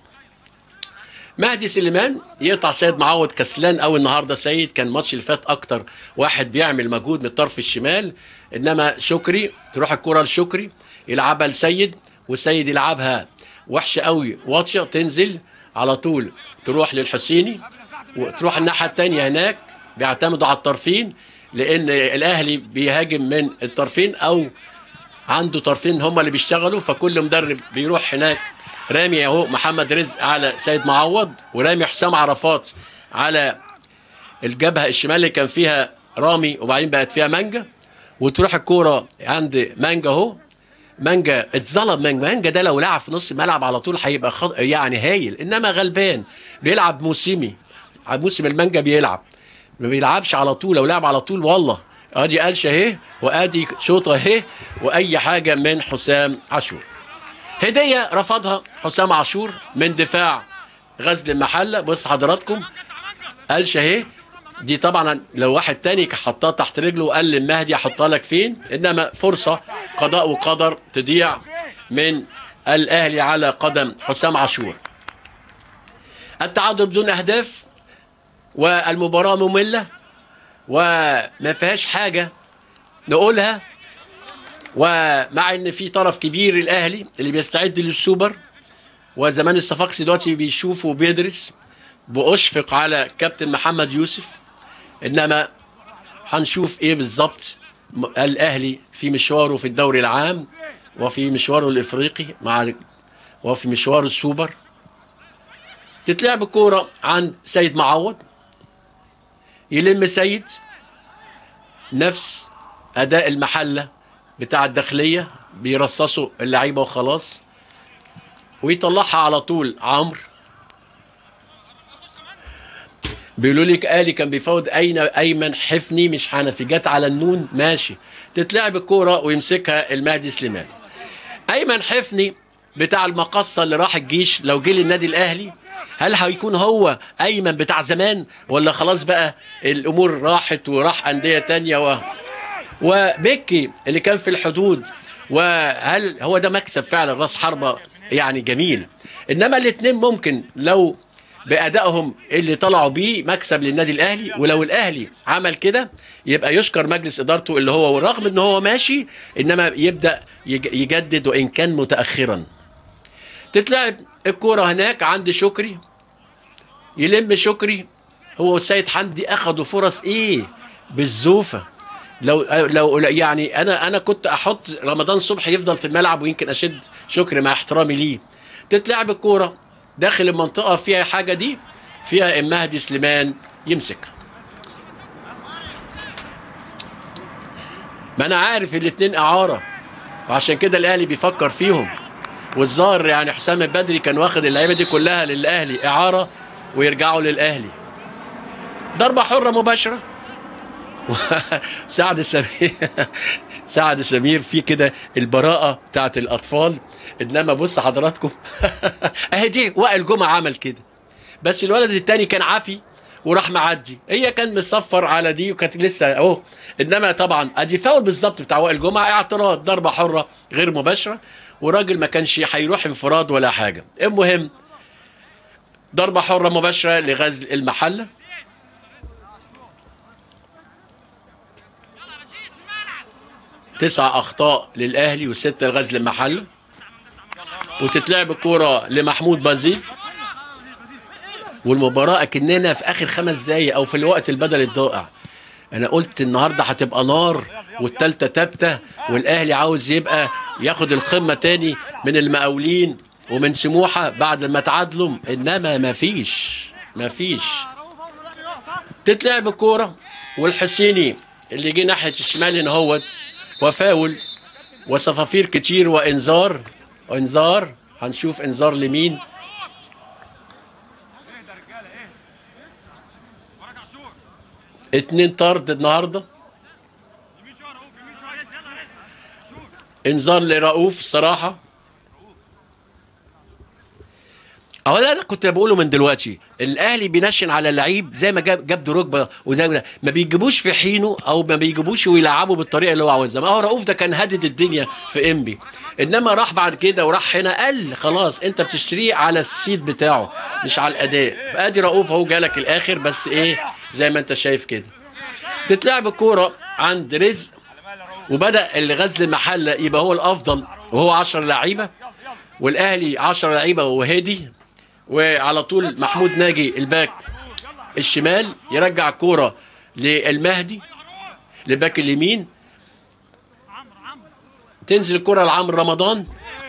Speaker 1: مهدي سليمان يقطع سيد معوض كسلان قوي النهارده سيد كان الماتش اللي فات اكتر واحد بيعمل مجهود من الطرف الشمال انما شكري تروح الكره لشكري يلعبها لسيد والسيد يلعبها وحشه قوي واطيه تنزل على طول تروح للحسيني وتروح الناحيه الثانيه هناك بيعتمدوا على الطرفين لان الاهلي بيهاجم من الطرفين او عنده طرفين هم اللي بيشتغلوا فكل مدرب بيروح هناك رامي اهو محمد رزق على سيد معوض ورامي حسام عرفات على الجبهه الشمال اللي كان فيها رامي وبعدين بقت فيها مانجا وتروح الكوره عند مانجا اهو مانجا اتظلم مانجا مانجا ده لو لعب في نص الملعب على طول هيبقى خط... يعني هايل انما غلبان بيلعب موسمي موسم المانجا بيلعب ما بيلعبش على طول لو لعب على طول والله ادي قلشه اهي وادي شوطه اهي واي حاجه من حسام عاشور هديه رفضها حسام عاشور من دفاع غزل المحله بص حضراتكم قلشه اهي دي طبعا لو واحد تاني حطها تحت رجله وقال للمهدي احطها لك فين انما فرصه قضاء وقدر تضيع من الاهلي على قدم حسام عاشور التعادل بدون اهداف والمباراه ممله وما فيهاش حاجه نقولها ومع ان في طرف كبير الاهلي اللي بيستعد للسوبر وزمان الصفاقسي دلوقتي بيشوف وبيدرس بأشفق على كابتن محمد يوسف انما هنشوف ايه بالظبط الاهلي في مشواره في الدوري العام وفي مشواره الافريقي مع وفي مشوار السوبر تتلعب الكوره عند سيد معوض يلم سيد نفس اداء المحله بتاع الداخليه بيرصصوا اللعيبه وخلاص ويطلعها على طول عمرو بيقولوا لك آلي كان بيفوت أين أيمن حفني مش حنفي جت على النون ماشي تتلعب الكورة ويمسكها المهدي سليمان أيمن حفني بتاع المقصة اللي راح الجيش لو جه للنادي الأهلي هل هيكون هو أيمن بتاع زمان ولا خلاص بقى الأمور راحت وراح أندية تانية و... وبيكي اللي كان في الحدود وهل هو ده مكسب فعلا راس حربة يعني جميل إنما الاتنين ممكن لو بادائهم اللي طلعوا بيه مكسب للنادي الاهلي ولو الاهلي عمل كده يبقى يشكر مجلس ادارته اللي هو ورغم ان هو ماشي انما يبدا يجدد وان كان متاخرا تتلعب الكوره هناك عند شكري يلم شكري هو والسيد حمدي اخذوا فرص ايه بالزوفه لو لو يعني انا انا كنت احط رمضان صبحي يفضل في الملعب ويمكن اشد شكري مع احترامي ليه تتلعب الكوره داخل المنطقة فيها حاجة دي فيها المهدي سليمان يمسك ما أنا عارف الاتنين إعارة وعشان كده الأهلي بيفكر فيهم والظاهر يعني حسام البدري كان واخد اللعيبه دي كلها للاهلي اعاره ويرجعوا للاهلي ضربه حره مباشره سعد سمير سعد سمير في كده البراءة بتاعت الأطفال إنما بص حضراتكم أهي دي وائل جمعة عمل كده بس الولد التاني كان عافي وراح معدي هي كان مصفر على دي وكانت لسه اهو انما طبعا ادي فاول بالظبط بتاع وائل جمعه اعتراض ضربه حره غير مباشره وراجل ما كانش هيروح انفراد ولا حاجه المهم ضربه حره مباشره لغزل المحله تسع اخطاء للاهلي وسته لغزل المحله وتتلعب الكوره لمحمود بازيل والمباراه اكننا في اخر خمس دقايق او في الوقت البدل الضائع انا قلت النهارده هتبقى نار والتالتة تابتة والاهلي عاوز يبقى ياخد القمه تاني من المقاولين ومن سموحه بعد ما تعادلوا انما مفيش مفيش تتلعب الكوره والحسيني اللي جه ناحيه الشمال هنا هوت وفاول وصفافير كتير وانذار انذار هنشوف انذار لمين اتنين طرد النهارده انذار لرؤوف الصراحه اهو ده انا كنت بقوله من دلوقتي الاهلي بينشن على اللعيب زي ما جاب جاب دروجبا وزي ما ما بيجيبوش في حينه او ما بيجيبوش ويلعبوا بالطريقه اللي هو عاوزها ما هو رؤوف ده كان هدد الدنيا في انبي انما راح بعد كده وراح هنا قال خلاص انت بتشتريه على السيد بتاعه مش على الاداء فادي رؤوف اهو جالك الاخر بس ايه زي ما انت شايف كده تتلعب الكوره عند رزق وبدا الغزل المحله يبقى هو الافضل وهو 10 لعيبه والاهلي 10 لعيبه وهادي وعلى طول محمود ناجي الباك الشمال يرجع الكوره للمهدي لباك اليمين تنزل الكرة لعمرو رمضان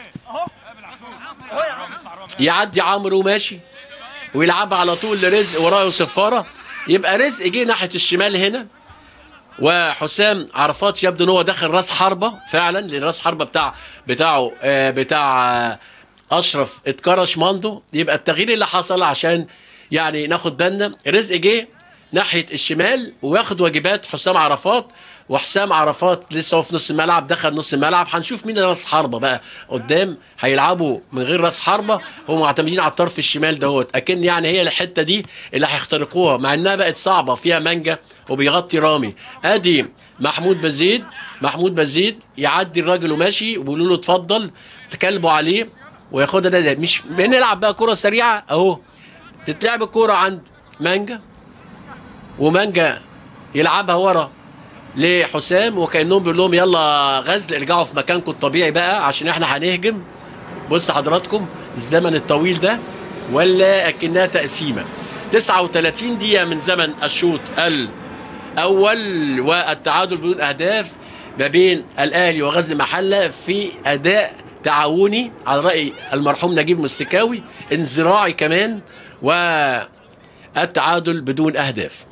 Speaker 1: يعدي عمرو وماشي ويلعبها على طول لرزق وراه صفارة يبقى رزق جه ناحية الشمال هنا وحسام عرفات يبدو ان هو داخل راس حربة فعلا لان راس حربة بتاع بتاعه آه بتاع آه اشرف اتكرش ماندو يبقى التغيير اللي حصل عشان يعني ناخد بالنا رزق جه ناحيه الشمال وياخد واجبات حسام عرفات وحسام عرفات لسه هو في نص الملعب دخل نص الملعب هنشوف مين راس حربه بقى قدام هيلعبوا من غير راس حربه هم معتمدين على الطرف الشمال دوت اكن يعني هي الحته دي اللي هيخترقوها مع انها بقت صعبه فيها مانجا وبيغطي رامي ادي محمود بزيد محمود بزيد يعدي الراجل وماشي وبيقولوا له اتفضل تكلبوا عليه وياخدها ده, ده مش بنلعب بقى كره سريعه اهو تتلعب الكوره عند مانجا ومانجا يلعبها ورا لحسام وكانهم بيقول لهم يلا غزل ارجعوا في مكانكم الطبيعي بقى عشان احنا هنهجم بص حضراتكم الزمن الطويل ده ولا اكنها تقسيمه 39 دقيقه من زمن الشوط الاول والتعادل بدون اهداف ما بين الاهلي وغزل محله في اداء تعاوني على راي المرحوم نجيب مستكاوي انزراعي كمان والتعادل بدون اهداف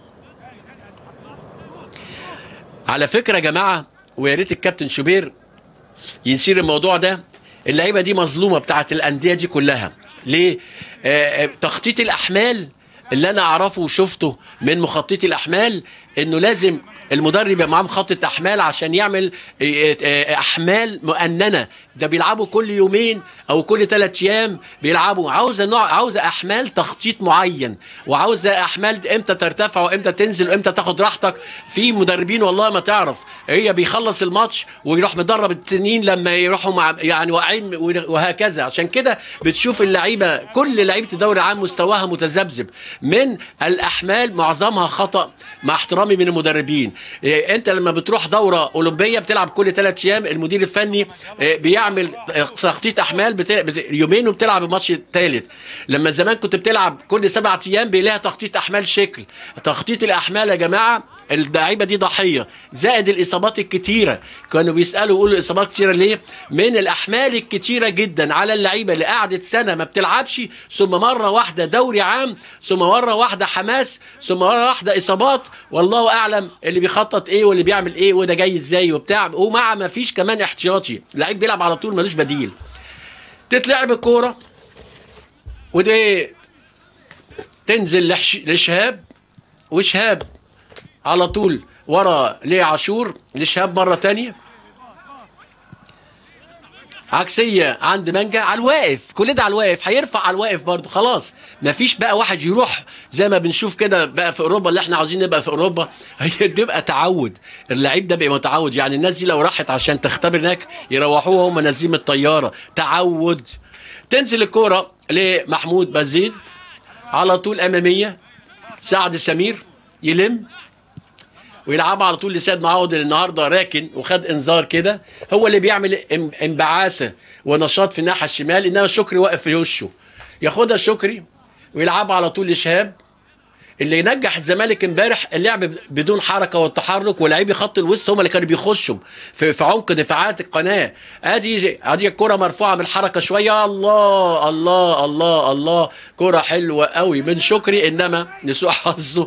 Speaker 1: على فكره يا جماعه ويا ريت الكابتن شوبير ينسير الموضوع ده اللعيبه دي مظلومه بتاعت الانديه دي كلها ليه آه تخطيط الاحمال اللي انا اعرفه وشفته من مخططي الاحمال انه لازم المدرب يبقى معاه مخطط احمال عشان يعمل احمال مؤننه ده بيلعبوا كل يومين او كل ثلاث ايام بيلعبوا عاوزه نوع عاوزه احمال تخطيط معين وعاوزه احمال امتى ترتفع وامتى تنزل وامتى تاخد راحتك في مدربين والله ما تعرف هي بيخلص الماتش ويروح مدرب التنين لما يروحوا مع يعني واقعين وهكذا عشان كده بتشوف اللعيبه كل لعيبه الدوري العام مستواها متذبذب من الاحمال معظمها خطا مع احترامي من المدربين إيه انت لما بتروح دوره اولمبيه بتلعب كل ثلاث ايام المدير الفني إيه بيعمل تخطيط احمال بت... بت... يومين وبتلعب الماتش الثالث لما زمان كنت بتلعب كل سبعة ايام بيلاقيها تخطيط احمال شكل تخطيط الاحمال يا جماعه اللعيبه دي ضحيه زائد الاصابات الكتيره كانوا بيسالوا يقولوا الاصابات كتيره ليه من الاحمال الكتيره جدا على اللعيبه اللي قعدت سنه ما بتلعبش ثم مره واحده دوري عام ثم مره واحده حماس ثم مره واحده اصابات والله اعلم اللي بيخطط ايه واللي بيعمل ايه وده جاي ازاي وبتاع ومع ما فيش كمان احتياطي لعيب بيلعب على طول ملوش بديل تتلعب الكوره ودي تنزل لحش- لشهاب وشهاب على طول ورا ليه عاشور لشهاب مره تانية عكسيه عند مانجا على الواقف كل ده على الواقف هيرفع على الواقف برضه خلاص مفيش بقى واحد يروح زي ما بنشوف كده بقى في اوروبا اللي احنا عاوزين نبقى في اوروبا هي تبقى تعود اللعيب ده بيبقى متعود يعني الناس دي لو راحت عشان تختبر هناك يروحوها هم نازلين من الطياره تعود تنزل الكوره لمحمود بزيد على طول اماميه سعد سمير يلم ويلعبها على طول لسيد معوض اللي النهارده راكن وخد انذار كده هو اللي بيعمل ام- انبعاثه ونشاط في الناحيه الشمال انما شكري واقف في وشه ياخدها شكري ويلعبها على طول لشهاب اللي نجح الزمالك امبارح اللعب ب- بدون حركه والتحرك ولاعيبي خط الوسط هم اللي كانوا بيخشوا في, في عمق دفاعات القناه ادي ادي الكره مرفوعه بالحركه شويه الله الله الله الله كره حلوه قوي من شكري انما لسوء حظه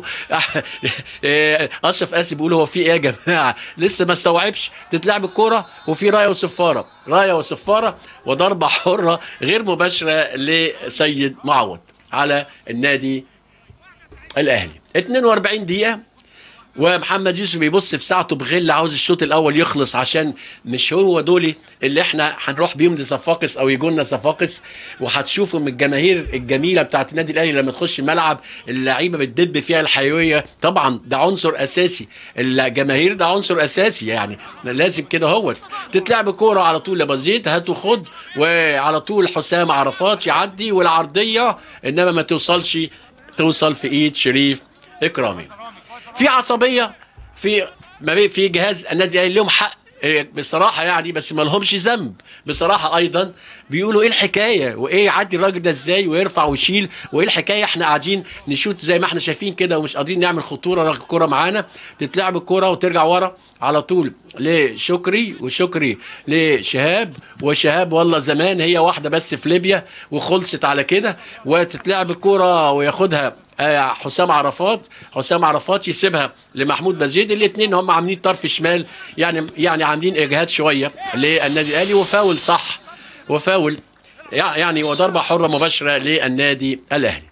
Speaker 1: اشرف قاسي بيقول هو في ايه يا جماعه لسه ما استوعبش تتلعب الكره وفي رايه وصفاره رايه وصفاره وضربه حره غير مباشره لسيد معوض على النادي الاهلي 42 دقيقه ومحمد يوسف بيبص في ساعته بغل عاوز الشوط الاول يخلص عشان مش هو دول اللي احنا هنروح بيهم لصفاقس او يجوا لنا صفاقس وهتشوفوا من الجماهير الجميله بتاعت النادي الاهلي لما تخش الملعب اللعيبه بتدب فيها الحيويه طبعا ده عنصر اساسي الجماهير ده عنصر اساسي يعني لازم كده هوت تتلعب كوره على طول لبزيد هات وخد وعلى طول حسام عرفات يعدي والعرضيه انما ما توصلش توصل في ايد شريف اكرامي في عصبيه في ما بين في جهاز النادي الاهلي لهم حق إيه، بصراحه يعني بس ما لهمش ذنب بصراحه ايضا بيقولوا ايه الحكايه وايه يعدي الراجل ده ازاي ويرفع ويشيل وايه الحكايه احنا قاعدين نشوت زي ما احنا شايفين كده ومش قادرين نعمل خطوره رغم الكوره معانا تتلعب الكوره وترجع ورا على طول لشكري وشكري لشهاب وشهاب والله زمان هي واحده بس في ليبيا وخلصت على كده وتتلعب الكوره وياخدها آه، حسام عرفات حسام عرفات يسيبها لمحمود بزيد الاثنين هم عاملين طرف شمال يعني يعني عاملين اجهاد شويه للنادي الاهلي وفاول صح وفاول يع- يعني وضربه حره مباشره للنادي الاهلي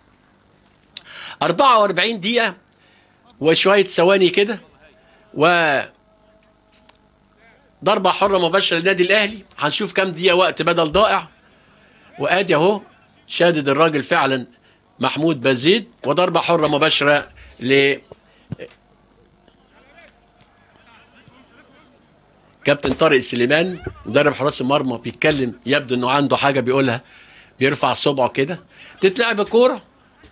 Speaker 1: 44 دقيقه وشويه ثواني كده و ضربه حره مباشره للنادي الاهلي هنشوف كام دقيقه وقت بدل ضائع وادي اهو شادد الراجل فعلا محمود بزيد وضربة حرة مباشرة ل كابتن طارق سليمان مدرب حراس المرمى بيتكلم يبدو انه عنده حاجة بيقولها بيرفع صبعه كده تتلعب الكورة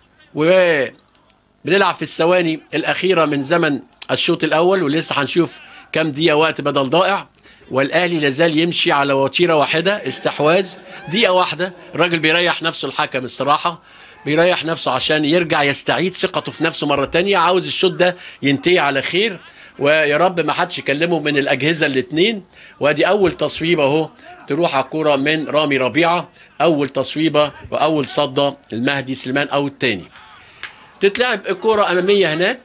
Speaker 1: وبنلعب في الثواني الأخيرة من زمن الشوط الأول ولسه هنشوف كام دقيقة وقت بدل ضائع والاهلي لازال يمشي على وتيره واحده استحواذ دقيقه واحده الراجل بيريح نفسه الحكم الصراحه بيريح نفسه عشان يرجع يستعيد ثقته في نفسه مره تانية عاوز الشوط ده ينتهي على خير ويا رب ما حدش يكلمه من الاجهزه الاثنين وادي اول تصويبه اهو تروح على الكوره من رامي ربيعه اول تصويبه واول صده المهدي سليمان او الثاني تتلعب الكوره اماميه هناك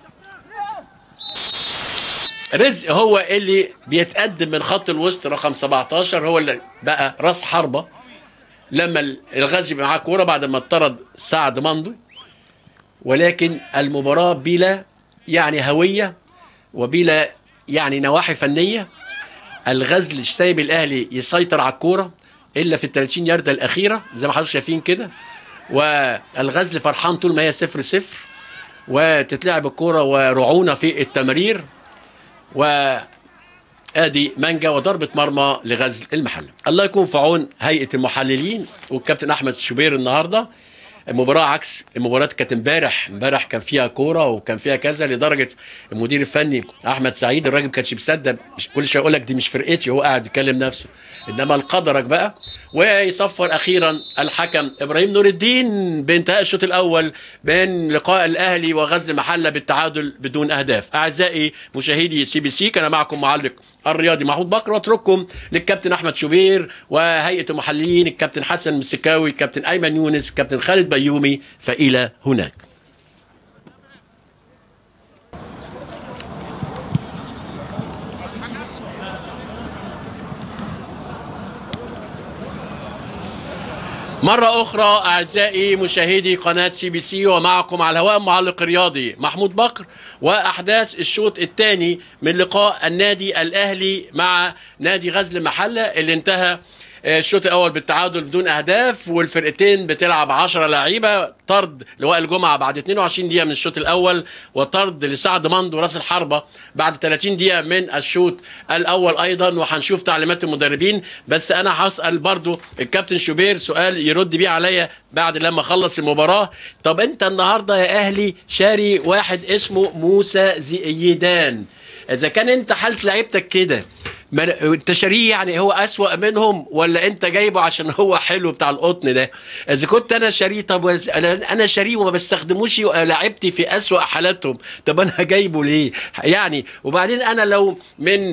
Speaker 1: رزق هو اللي بيتقدم من خط الوسط رقم 17 هو اللي بقى راس حربه لما الغازي معاه كوره بعد ما اطرد سعد مندو ولكن المباراه بلا يعني هويه وبلا يعني نواحي فنيه الغزل سايب الاهلي يسيطر على الكوره الا في ال 30 يارده الاخيره زي ما حضرتك شايفين كده والغزل فرحان طول ما هي صفر صفر وتتلعب الكوره ورعونه في التمرير وادي مانجا وضربه مرمى لغزل المحله الله يكون في عون هيئه المحللين والكابتن احمد شوبير النهارده المباراة عكس المباريات كانت امبارح امبارح كان فيها كورة وكان فيها كذا لدرجة المدير الفني أحمد سعيد الراجل ما كانش مصدق كل شوية يقول لك دي مش فرقتي هو قاعد يكلم نفسه إنما القدرك بقى ويصفر أخيرا الحكم إبراهيم نور الدين بانتهاء الشوط الأول بين لقاء الأهلي وغزل المحلة بالتعادل بدون أهداف أعزائي مشاهدي سي بي سي كان معكم معلق الرياضي محمود بكر واترككم للكابتن احمد شوبير وهيئه المحللين الكابتن حسن المسكاوي الكابتن ايمن يونس الكابتن خالد بيومي فالى هناك مرة أخرى أعزائي مشاهدي قناة سي بي سي ومعكم على الهواء معلق رياضي محمود بكر وأحداث الشوط الثاني من لقاء النادي الأهلي مع نادي غزل المحلة اللي انتهى آه، الشوط الاول بالتعادل بدون اهداف والفرقتين بتلعب 10 لعيبه طرد لوائل جمعه بعد 22 دقيقه من الشوط الاول وطرد لسعد مندو راس الحربه بعد 30 دقيقه من الشوط الاول ايضا وهنشوف تعليمات المدربين بس انا هسال برضو الكابتن شوبير سؤال يرد بيه عليا بعد لما اخلص المباراه طب انت النهارده يا اهلي شاري واحد اسمه موسى زيدان اذا كان انت حاله لعيبتك كده ما- انت شاريه يعني هو اسوأ منهم ولا انت جايبه عشان هو حلو بتاع القطن ده اذا كنت انا شاريه طب وز- انا انا شاريه وما بستخدموش لعبتي في اسوأ حالاتهم طب انا جايبه ليه يعني وبعدين انا لو من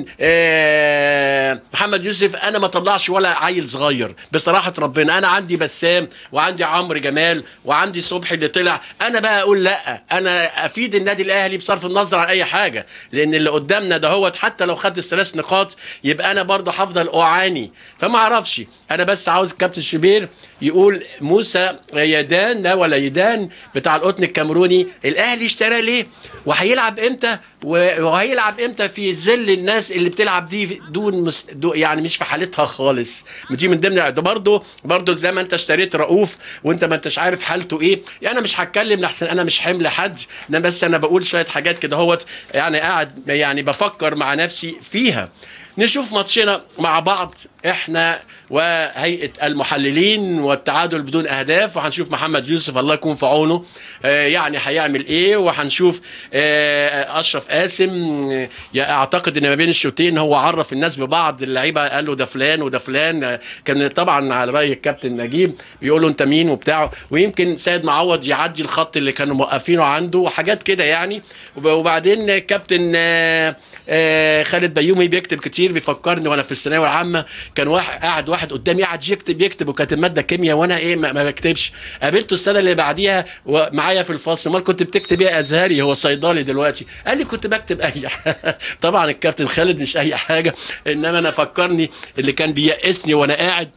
Speaker 1: آه، محمد يوسف انا ما طلعش ولا عيل صغير بصراحه ربنا انا عندي بسام وعندي عمرو جمال وعندي صبحي اللي طلع انا بقى اقول لا انا افيد النادي الاهلي بصرف النظر عن اي حاجه لان اللي قدامنا ده حتى لو خد الثلاث نقاط يبقى انا برضه هفضل اعاني فما اعرفش انا بس عاوز الكابتن شبير يقول موسى يدان ده ولا يدان بتاع القطن الكاميروني الاهلي اشتراه ليه وهيلعب امتى و- وهيلعب امتى في ظل الناس اللي بتلعب دي دون مس... دو يعني مش في حالتها خالص دي من ضمن ده برضه برضه زي ما انت اشتريت رؤوف وانت ما انتش عارف حالته ايه يعني انا مش هتكلم لحسن انا مش حمل حد انا بس انا بقول شويه حاجات كده هوت يعني قاعد يعني بفكر مع نفسي فيها نشوف ماتشنا مع بعض احنا وهيئه المحللين والتعادل بدون اهداف وهنشوف محمد يوسف الله يكون في عونه آه، يعني هيعمل ايه وهنشوف آه، اشرف قاسم آه، يا اعتقد ان ما بين الشوطين هو عرف الناس ببعض اللعيبه قال له ده فلان وده فلان آه، كان طبعا على راي الكابتن نجيب بيقول له انت مين وبتاع ويمكن سيد معوض يعدي الخط اللي كانوا موقفينه عنده وحاجات كده يعني وب- وبعدين كابتن آه، آه، خالد بيومي بيكتب كتير بيفكرني وانا في الثانويه العامه كان واحد قاعد واحد قدامي قاعد يكتب يكتب وكانت الماده كيمياء وانا ايه ما, ما بكتبش قابلته السنه اللي بعديها ومعايا في الفصل امال كنت بتكتب ايه ازهري هو صيدلي دلوقتي قال لي كنت بكتب اي حاجه طبعا الكابتن خالد مش اي حاجه انما انا فكرني اللي كان بيأسني وانا قاعد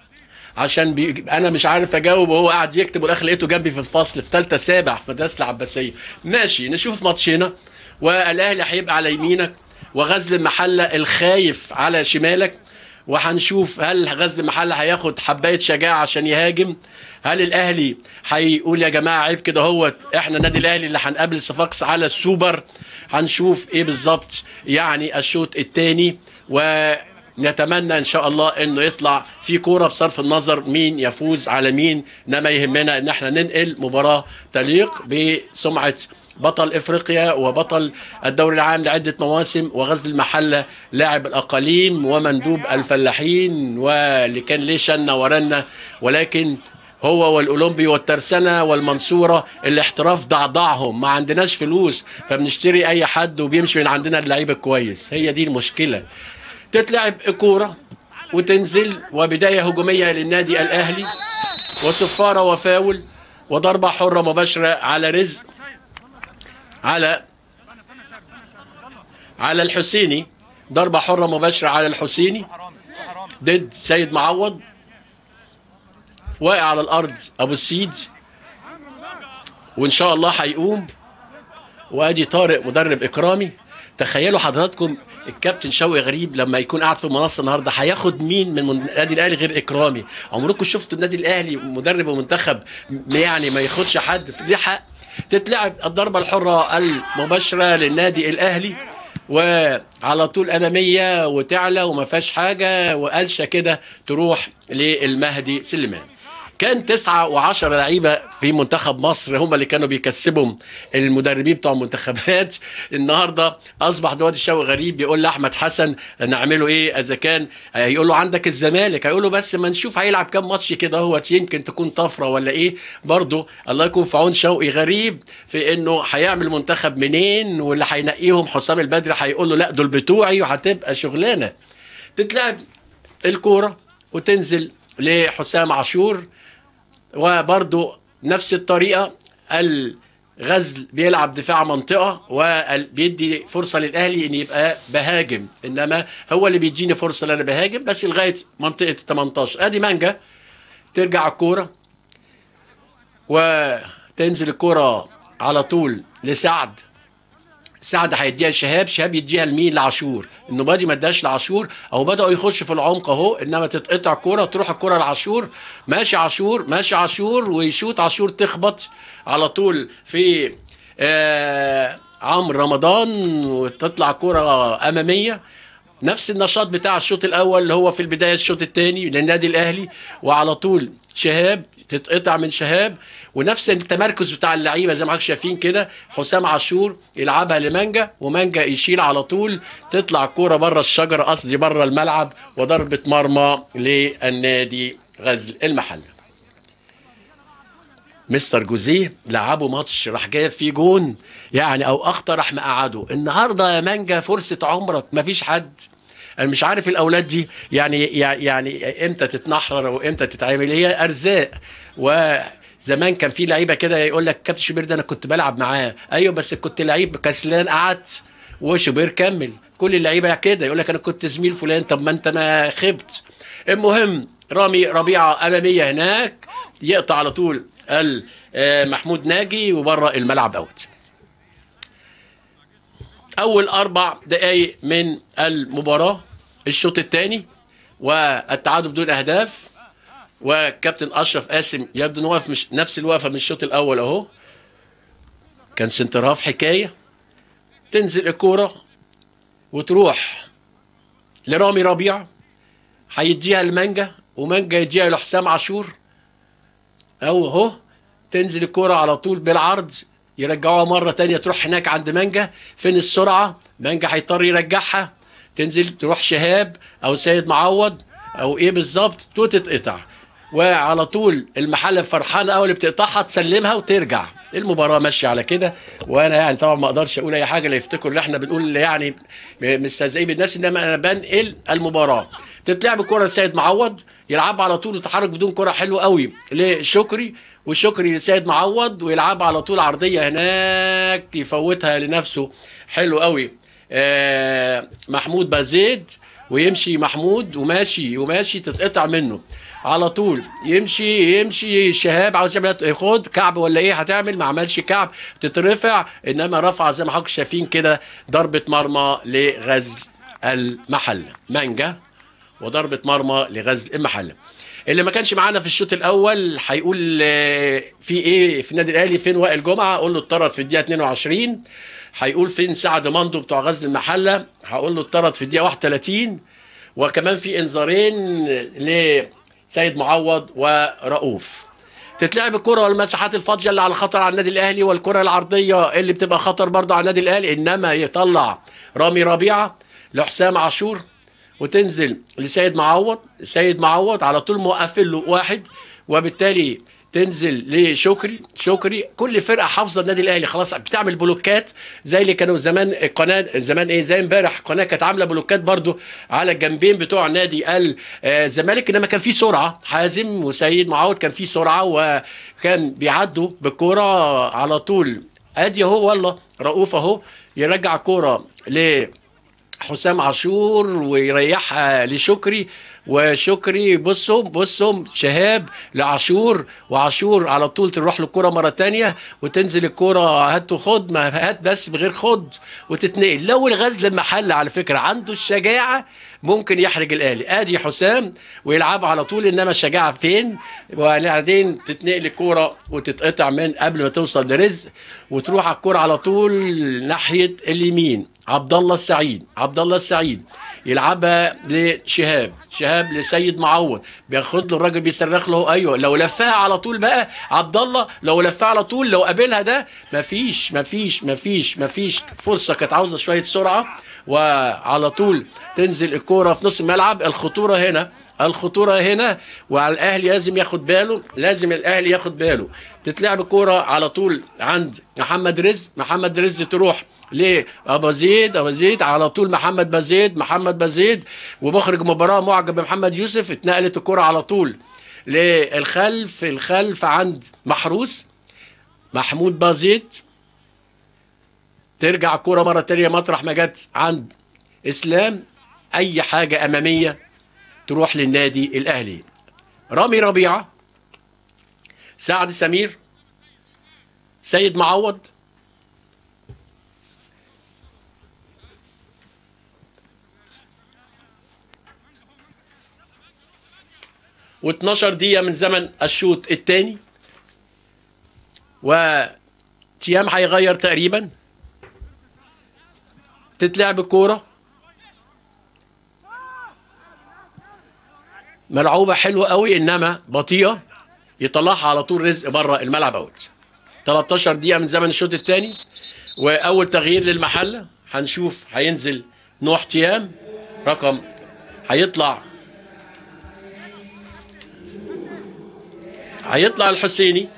Speaker 1: عشان بي... انا مش عارف اجاوب وهو قاعد يكتب والاخر لقيته جنبي في الفصل في ثالثه سابع في مدرسه العباسيه ماشي نشوف ماتشنا والاهلي هيبقى على يمينك وغزل المحله الخايف على شمالك وهنشوف هل غزل المحله هياخد حبايه شجاعه عشان يهاجم هل الاهلي هيقول يا جماعه عيب كده هوت احنا النادي الاهلي اللي هنقابل صفاقس على السوبر هنشوف ايه بالظبط يعني الشوط الثاني و نتمنى ان شاء الله انه يطلع في كوره بصرف النظر مين يفوز على مين انما يهمنا ان احنا ننقل مباراه تليق بسمعه بطل افريقيا وبطل الدوري العام لعده مواسم وغزل المحله لاعب الاقاليم ومندوب الفلاحين واللي كان ليه شنه ورنه ولكن هو والاولمبي والترسانه والمنصوره الاحتراف ضعضعهم ما عندناش فلوس فبنشتري اي حد وبيمشي من عندنا اللعيب الكويس هي دي المشكله تتلعب كوره وتنزل وبدايه هجوميه للنادي الاهلي وصفاره وفاول وضربه حره مباشره على رزق على على الحسيني ضربه حره مباشره على الحسيني ضد سيد معوض واقع على الارض ابو السيد وان شاء الله هيقوم وادي طارق مدرب اكرامي تخيلوا حضراتكم الكابتن شوقي غريب لما يكون قاعد في المنصه النهارده هياخد مين من النادي الاهلي غير اكرامي عمركم شفتوا النادي الاهلي مدرب ومنتخب يعني ما ياخدش حد ليه حق تتلعب الضربه الحره المباشره للنادي الاهلي وعلى طول اماميه وتعلى وما فيهاش حاجه وقلشه كده تروح للمهدي سليمان كان تسعة وعشرة لعيبة في منتخب مصر هم اللي كانوا بيكسبهم المدربين بتوع المنتخبات النهاردة أصبح دلوقتي شوقي غريب بيقول لأحمد حسن نعمله إيه إذا كان هيقول له عندك الزمالك هيقول له بس ما نشوف هيلعب كام ماتش كده هو يمكن تكون طفرة ولا إيه برضه الله يكون في عون شوقي غريب في إنه هيعمل منتخب منين واللي هينقيهم حسام البدري هيقول له لا دول بتوعي وهتبقى شغلانة تتلعب الكورة وتنزل لحسام عاشور وبرضه نفس الطريقة الغزل بيلعب دفاع منطقة وبيدي فرصة للأهلي إن يبقى بهاجم إنما هو اللي بيديني فرصة إن أنا بهاجم بس لغاية منطقة 18 أدي مانجا ترجع الكوره وتنزل الكوره على طول لسعد سعد هيديها لشهاب شهاب يديها لمين لعاشور النبادي ما اداش لعاشور او بداوا يخشوا في العمق اهو انما تتقطع كوره تروح الكوره لعاشور ماشي عاشور ماشي عاشور ويشوط عاشور تخبط على طول في آه عمرو رمضان وتطلع كوره اماميه نفس النشاط بتاع الشوط الاول اللي هو في البدايه الشوط الثاني للنادي الاهلي وعلى طول شهاب تتقطع من شهاب ونفس التمركز بتاع اللعيبه زي ما حضرتك شايفين كده حسام عاشور يلعبها لمانجا ومانجا يشيل على طول تطلع الكوره بره الشجره قصدي بره الملعب وضربه مرمى للنادي غزل المحله مستر جوزيه لعبوا ماتش راح جايب فيه جون يعني او اخطر راح مقعده النهارده يا مانجا فرصه عمرك مفيش حد انا مش عارف الاولاد دي يعني يعني امتى تتنحرر وامتى تتعمل هي ارزاق وزمان كان في لعيبه كده يقول لك كابتن شوبير ده انا كنت بلعب معاه ايوه بس كنت لعيب كسلان قعدت وشوبير كمل كل اللعيبه كده يقول لك انا كنت زميل فلان طب ما انت ما خبت المهم رامي ربيعه اماميه هناك يقطع على طول محمود ناجي وبره الملعب اوت اول اربع دقائق من المباراه الشوط الثاني والتعادل بدون اهداف وكابتن اشرف قاسم يبدو انه واقف مش نفس الوقفه من الشوط الاول اهو كان سنتراف حكايه تنزل الكوره وتروح لرامي ربيع هيديها لمانجا ومانجا يديها لحسام عاشور او اهو تنزل الكرة على طول بالعرض يرجعوها مرة تانية تروح هناك عند مانجا فين السرعة مانجا هيضطر يرجعها تنزل تروح شهاب او سيد معوض او ايه بالظبط تتقطع وعلى طول المحل فرحانه قوي اللي بتقطعها تسلمها وترجع المباراه ماشيه على كده وانا يعني طبعا ما اقدرش اقول اي حاجه لا يفتكروا ان احنا بنقول يعني مستهزئين بالناس انما انا بنقل المباراه تتلعب الكره لسيد معوض يلعب على طول وتحرك بدون كره حلو قوي لشكري وشكري لسيد معوض ويلعب على طول عرضيه هناك يفوتها لنفسه حلو قوي آه محمود بازيد ويمشي محمود وماشي وماشي تتقطع منه على طول يمشي يمشي شهاب عاوز يعمل خد كعب ولا ايه هتعمل ما عملش كعب تترفع انما رفع زي ما حضرتك شايفين كده ضربه مرمى لغزل المحله مانجا وضربه مرمى لغزل المحله اللي ما كانش معانا في الشوط الاول هيقول في ايه في النادي الاهلي فين وائل جمعه اقول له اتطرد في الدقيقه 22 هيقول فين سعد مندو بتوع غزل المحله هقول له اتطرد في الدقيقه 31 وكمان في انذارين لسيد معوض ورؤوف تتلعب الكره والمساحات الفاضيه اللي على خطر على النادي الاهلي والكره العرضيه اللي بتبقى خطر برضه على النادي الاهلي انما يطلع رامي ربيعه لحسام عاشور وتنزل لسيد معوض سيد معوض على طول موقفين له واحد وبالتالي تنزل لشكري شكري كل فرقه حافظه النادي الاهلي خلاص بتعمل بلوكات زي اللي كانوا زمان القناه زمان ايه زي امبارح القناه كانت عامله بلوكات برضو على الجنبين بتوع نادي الزمالك انما كان في سرعه حازم وسيد معوض كان في سرعه وكان بيعدوا بالكوره على طول ادي اهو والله رؤوف اهو يرجع كوره ل حسام عاشور ويريحها لشكري وشكري بصهم بصهم شهاب لعاشور وعاشور على طول تروح له الكرة مرة تانية وتنزل الكرة هات وخد ما هات بس بغير خد وتتنقل لو الغزل المحل على فكرة عنده الشجاعة ممكن يحرج الاهلي ادي حسام ويلعب على طول انما الشجاعة فين وبعدين تتنقل الكرة وتتقطع من قبل ما توصل لرزق وتروح على الكرة على طول ناحية اليمين عبد الله السعيد عبد الله السعيد يلعبها لشهاب شهاب لسيد معوض بياخد له الراجل بيصرخ له ايوه لو لفها على طول بقى عبد الله لو لفها على طول لو قابلها ده مفيش مفيش مفيش مفيش فرصه كانت عاوزه شويه سرعه وعلى طول تنزل الكوره في نص الملعب الخطوره هنا الخطوره هنا وعلى الاهلي لازم ياخد باله لازم الاهلي ياخد باله تتلعب الكوره على طول عند محمد رزق محمد رزق تروح لابو زيد ابو زيد على طول محمد بزيد محمد بزيد ومخرج مباراه معجب بمحمد يوسف اتنقلت الكوره على طول للخلف الخلف عند محروس محمود بازيد ترجع الكوره مره تانية مطرح ما جت عند اسلام اي حاجه اماميه تروح للنادي الاهلي رامي ربيعه سعد سمير سيد معوض و12 دقيقة من زمن الشوط الثاني وتيام هيغير تقريبا تتلعب الكورة ملعوبة حلوة قوي انما بطيئة يطلعها على طول رزق بره الملعب اوت 13 دقيقة من زمن الشوط الثاني واول تغيير للمحلة هنشوف هينزل نوح تيام رقم هيطلع هيطلع الحسيني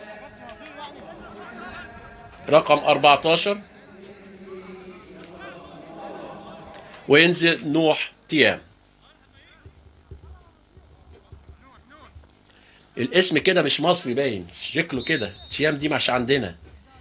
Speaker 1: رقم 14 وينزل نوح تيام الاسم كده مش مصري باين شكله كده تيام دي مش عندنا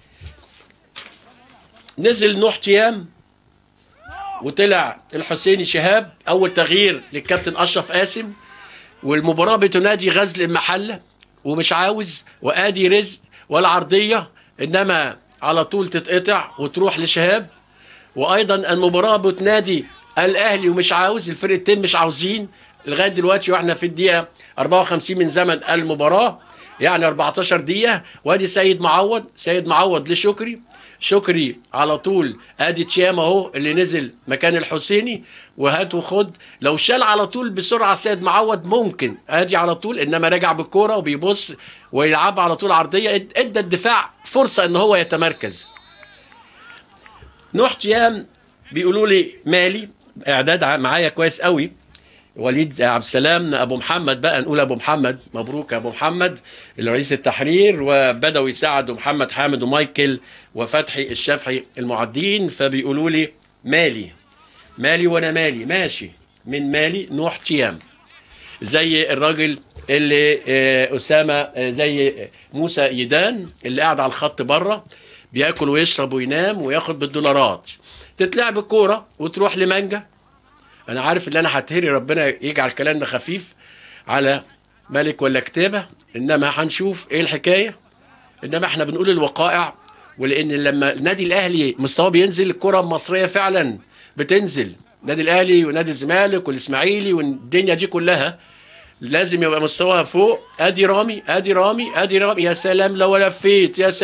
Speaker 1: نزل نوح تيام وطلع الحسيني شهاب اول تغيير للكابتن اشرف قاسم والمباراه بتنادي غزل المحله ومش عاوز وادي رزق ولا عرضيه انما على طول تتقطع وتروح لشهاب وايضا المباراه بتنادي الاهلي ومش عاوز الفرقتين مش عاوزين لغايه دلوقتي واحنا في الدقيقه 54 من زمن المباراه يعني 14 دقيقه وادي سيد معوض سيد معوض لشكري شكري على طول ادي تشيام اهو اللي نزل مكان الحسيني وهات وخد لو شال على طول بسرعه سيد معوض ممكن ادي على طول انما راجع بالكوره وبيبص ويلعب على طول عرضيه ادى الدفاع فرصه ان هو يتمركز نوح تيام بيقولوا لي مالي اعداد معايا كويس قوي وليد عبد السلام ابو محمد بقى نقول ابو محمد مبروك يا ابو محمد رئيس التحرير وبدوي سعد ومحمد حامد ومايكل وفتحي الشافعي المعدين فبيقولوا لي مالي مالي وانا مالي ماشي من مالي نوح تيام زي الراجل اللي آه، اسامه آه، زي موسى يدان اللي قاعد على الخط بره بياكل ويشرب وينام وياخد بالدولارات تتلعب الكوره وتروح لمانجا انا عارف ان انا هتهري ربنا يجعل كلامنا خفيف على ملك ولا كتابه انما هنشوف ايه الحكايه انما احنا بنقول الوقائع ولان لما النادي الاهلي مستواه بينزل الكره المصريه فعلا بتنزل النادي الاهلي ونادي الزمالك والاسماعيلي والدنيا دي كلها لازم يبقى مستواها فوق ادي رامي ادي رامي ادي رامي يا سلام لو لفيت يا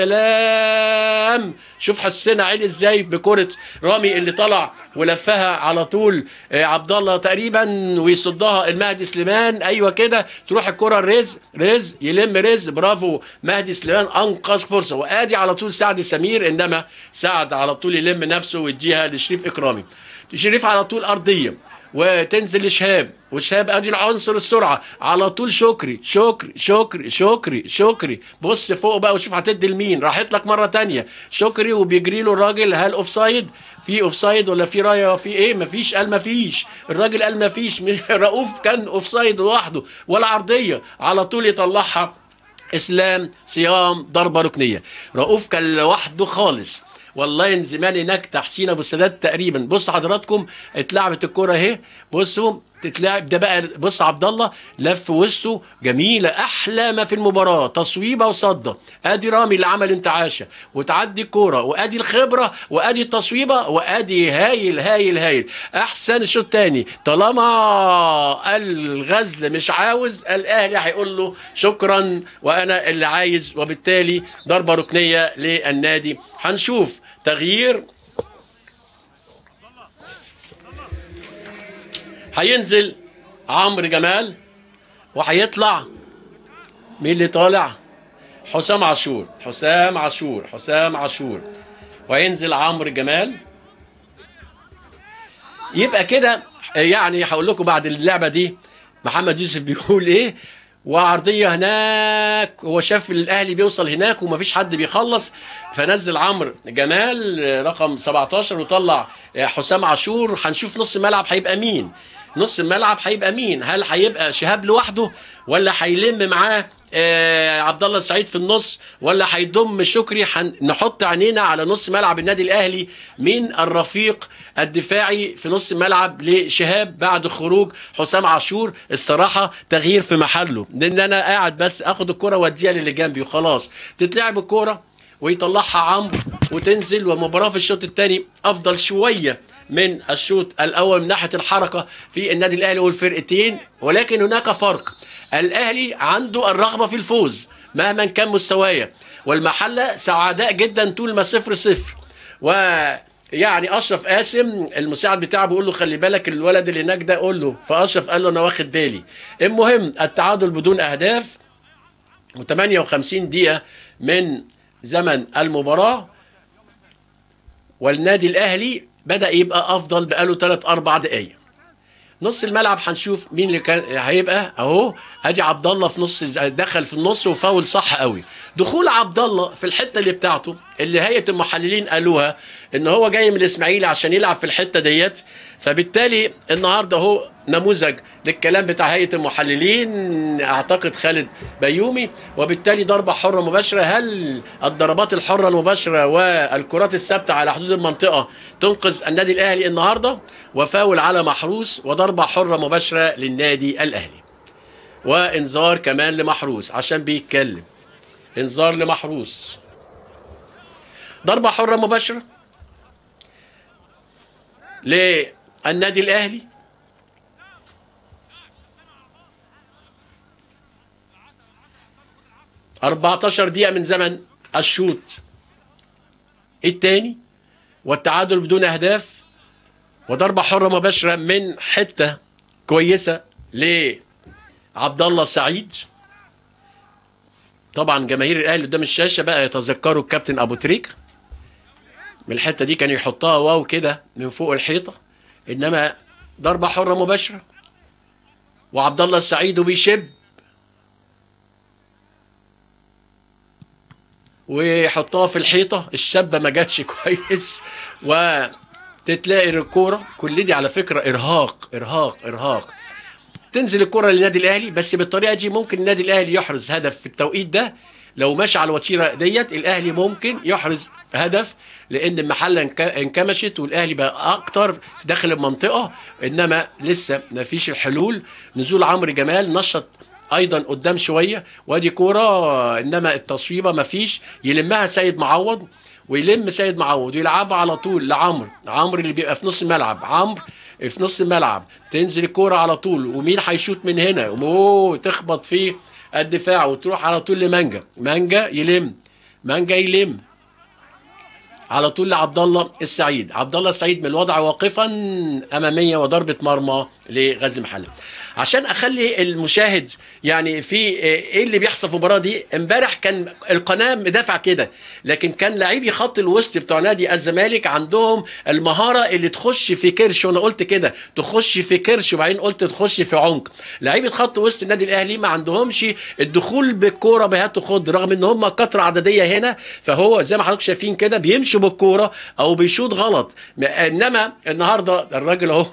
Speaker 1: سلام شوف حسنا عين ازاي بكره رامي اللي طلع ولفها على طول آه، عبد الله تقريبا ويصدها المهدي سليمان ايوه كده تروح الكره الرزق رزق يلم رزق برافو مهدي سليمان انقذ فرصه وادي على طول سعد سمير انما سعد على طول يلم نفسه ويديها لشريف اكرامي شريف على طول ارضيه وتنزل لشهاب وشهاب ادي العنصر السرعه على طول شكري شكري شكري شكري شكري بص فوق بقى وشوف هتدي لمين راحت لك مره تانية شكري وبيجري له الراجل هل اوف سايد في اوف سايد ولا في رايه في ايه مفيش قال مفيش الراجل قال مفيش رؤوف كان اوف سايد لوحده ولا عرضيه على طول يطلعها اسلام صيام ضربه ركنيه رؤوف كان لوحده خالص والله ان زمان هناك تحسين ابو السادات تقريبا بص حضراتكم اتلعبت الكره اهي بصوا تتلعب ده بقى بص عبد الله لف وسطه جميله احلى ما في المباراه تصويبه وصده ادي رامي اللي عمل انتعاشه وتعدي الكوره وادي الخبره وادي التصويبه وادي هايل هايل هايل احسن الشوط الثاني طالما الغزل مش عاوز الاهلي هيقول له شكرا وانا اللي عايز وبالتالي ضربه ركنيه للنادي هنشوف تغيير هينزل عمرو جمال وهيطلع مين اللي طالع حسام عاشور حسام عاشور حسام عاشور وينزل عمرو جمال يبقى كده يعني هقول لكم بعد اللعبه دي محمد يوسف بيقول ايه وعرضيه هناك هو شاف الاهلي بيوصل هناك ومفيش حد بيخلص فنزل عمرو جمال رقم 17 وطلع حسام عاشور هنشوف نص الملعب هيبقى مين نص الملعب هيبقى مين هل هيبقى شهاب لوحده ولا هيلم معاه آه عبد الله السعيد في النص ولا هيضم شكري حن... نحط عينينا على نص ملعب النادي الاهلي مين الرفيق الدفاعي في نص الملعب لشهاب بعد خروج حسام عاشور الصراحه تغيير في محله لان انا قاعد بس اخد الكره واديها للي جنبي وخلاص تتلعب الكره ويطلعها عمرو وتنزل والمباراه في الشوط الثاني افضل شويه من الشوط الاول من ناحيه الحركه في النادي الاهلي والفرقتين ولكن هناك فرق الاهلي عنده الرغبه في الفوز مهما كان مستوايا والمحله سعداء جدا طول ما صفر صفر و يعني اشرف قاسم المساعد بتاعه بيقول له خلي بالك الولد اللي هناك ده قول له فاشرف قال له انا واخد بالي المهم التعادل بدون اهداف و58 دقيقه من زمن المباراه والنادي الاهلي بدا يبقى افضل بقاله 3 4 دقائق نص الملعب هنشوف مين اللي كان هيبقى اهو ادي عبد الله في نص دخل في النص وفاول صح قوي دخول عبد الله في الحته اللي بتاعته اللي هيئه المحللين قالوها ان هو جاي من الاسماعيلي عشان يلعب في الحته ديت فبالتالي النهارده اهو نموذج للكلام بتاع هيئه المحللين اعتقد خالد بيومي وبالتالي ضربه حره مباشره هل الضربات الحره المباشره والكرات الثابته على حدود المنطقه تنقذ النادي الاهلي النهارده وفاول على محروس وضربه حره مباشره للنادي الاهلي وانذار كمان لمحروس عشان بيتكلم انذار لمحروس ضربه حره مباشره للنادي الاهلي أربعتاشر دقيقة من زمن الشوط الثاني والتعادل بدون أهداف وضربة حرة مباشرة من حتة كويسة لعبد الله سعيد طبعا جماهير الاهلي قدام الشاشه بقى يتذكروا الكابتن ابو تريك من الحته دي كان يحطها واو كده من فوق الحيطه انما ضربه حره مباشره وعبد الله السعيد وبيشب ويحطها في الحيطه الشابه ما جاتش كويس وتتلاقي الكوره كل دي على فكره ارهاق ارهاق ارهاق تنزل الكره للنادي الاهلي بس بالطريقه دي ممكن النادي الاهلي يحرز هدف في التوقيت ده لو ماشي على الوتيره ديت الاهلي ممكن يحرز هدف لان المحله انك- انكمشت والاهلي بقى اكتر داخل المنطقه انما لسه ما فيش الحلول نزول عمرو جمال نشط ايضا قدام شويه وادي كوره انما التصويبه ما فيش يلمها سيد معوض ويلم سيد معوض ويلعبها على طول لعمرو عمرو اللي بيبقى في نص الملعب عمرو في نص الملعب تنزل الكوره على طول ومين هيشوط من هنا اوه تخبط في الدفاع وتروح على طول لمانجا مانجا يلم مانجا يلم على طول لعبد الله السعيد عبد الله السعيد من الوضع واقفا اماميه وضربه مرمى لغزل محله عشان اخلي المشاهد يعني في ايه اللي بيحصل في المباراه دي امبارح كان القناه مدافع كده لكن كان لعيبي خط الوسط بتوع نادي الزمالك عندهم المهاره اللي تخش في كرش وانا قلت كده تخش في كرش وبعدين قلت تخش في عمق لعيبه خط وسط النادي الاهلي ما عندهمش الدخول بالكوره بهات وخد رغم ان هم كتره عدديه هنا فهو زي ما حضرتك شايفين كده بيمشوا بالكوره او بيشوط غلط انما النهارده الراجل اهو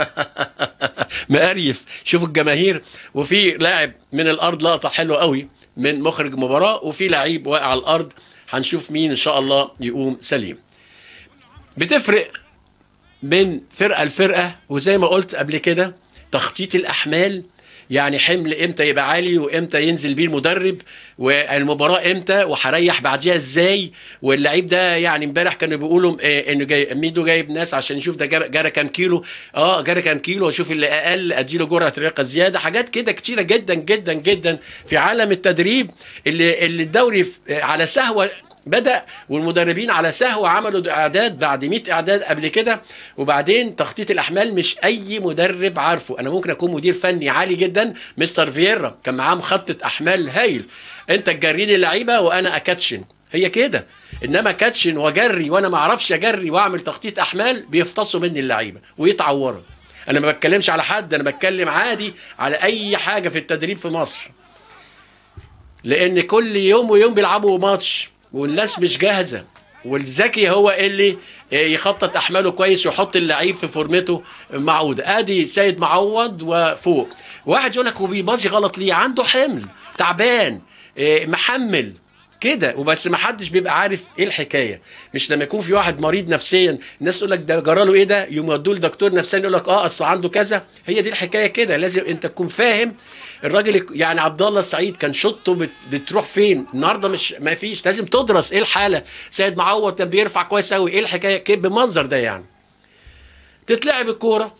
Speaker 1: مقريف شوفوا الجماهير وفي لاعب من الارض لقطه حلوه قوي من مخرج مباراه وفي لعيب واقع على الارض هنشوف مين ان شاء الله يقوم سليم بتفرق من فرقه لفرقه وزي ما قلت قبل كده تخطيط الاحمال يعني حمل امتى يبقى عالي وامتى ينزل بيه المدرب والمباراه امتى وهريح بعديها ازاي واللعيب ده يعني امبارح كانوا بيقولوا إيه انه جاي ميدو جايب ناس عشان يشوف ده جرى, جرى كام كيلو اه جرى كام كيلو واشوف اللي اقل اديله جرعه رياقه زياده حاجات كده كتيره جدا جدا جدا في عالم التدريب اللي اللي الدوري في- على سهوه بدا والمدربين على سهو عملوا اعداد بعد 100 اعداد قبل كده وبعدين تخطيط الاحمال مش اي مدرب عارفه انا ممكن اكون مدير فني عالي جدا مستر فييرا كان معاه مخطط احمال هايل انت تجري لي اللعيبه وانا اكاتشن هي كده انما كاتشن واجري وانا ما اعرفش اجري واعمل تخطيط احمال بيفتصوا مني اللعيبه ويتعوروا انا ما بتكلمش على حد انا بتكلم عادي على اي حاجه في التدريب في مصر لان كل يوم ويوم بيلعبوا ماتش والناس مش جاهزه والذكي هو اللي يخطط احماله كويس ويحط اللعيب في فورمته معقوده ادي سيد معوض وفوق واحد يقول لك هو بيبازي غلط ليه عنده حمل تعبان إيه، محمل كده وبس ما حدش بيبقى عارف ايه الحكايه مش لما يكون في واحد مريض نفسيا الناس تقول لك ده جرى له ايه ده يقوم يودوه لدكتور نفساني يقول لك اه اصل عنده كذا هي دي الحكايه كده لازم انت تكون فاهم الراجل يك- يعني عبد الله السعيد كان شطه بت بتروح فين النهارده مش ما فيش لازم تدرس ايه الحاله سيد معوض كان بيرفع كويس قوي ايه الحكايه كده بالمنظر ده يعني تتلعب الكوره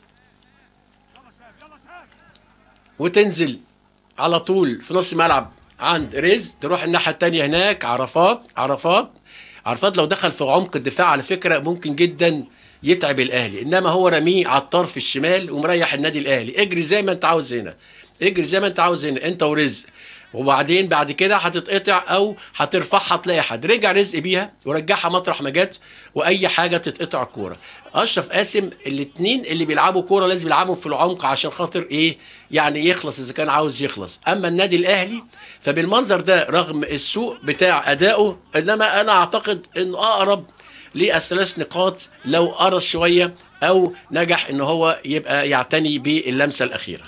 Speaker 1: وتنزل على طول في نص الملعب عند ريز تروح الناحيه الثانيه هناك عرفات عرفات عرفات لو دخل في عمق الدفاع على فكره ممكن جدا يتعب الاهلي انما هو رميه على الطرف الشمال ومريح النادي الاهلي اجري زي ما انت عاوز هنا اجري زي ما انت عاوز هنا انت ورزق وبعدين بعد كده هتتقطع او هترفعها تلاقي حد رجع رزق بيها ورجعها مطرح ما جت واي حاجه تتقطع الكوره اشرف قاسم الاثنين اللي بيلعبوا كوره لازم يلعبوا في العمق عشان خاطر ايه يعني يخلص اذا كان عاوز يخلص اما النادي الاهلي فبالمنظر ده رغم السوء بتاع ادائه انما انا اعتقد انه اقرب للثلاث نقاط لو قرص شويه او نجح ان هو يبقى يعتني باللمسه الاخيره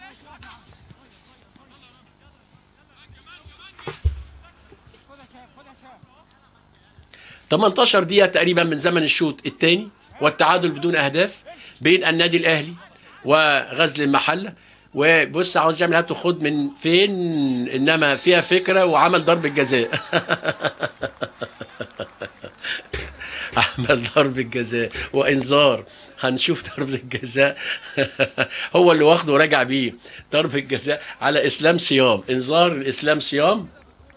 Speaker 1: 18 دقيقة تقريبا من زمن الشوط الثاني والتعادل بدون أهداف بين النادي الأهلي وغزل المحلة وبص عاوز يعمل هات خد من فين انما فيها فكره وعمل ضربه جزاء عمل ضربة جزاء وانذار هنشوف ضربة الجزاء هو اللي واخده وراجع بيه ضربة جزاء على اسلام صيام انذار الاسلام صيام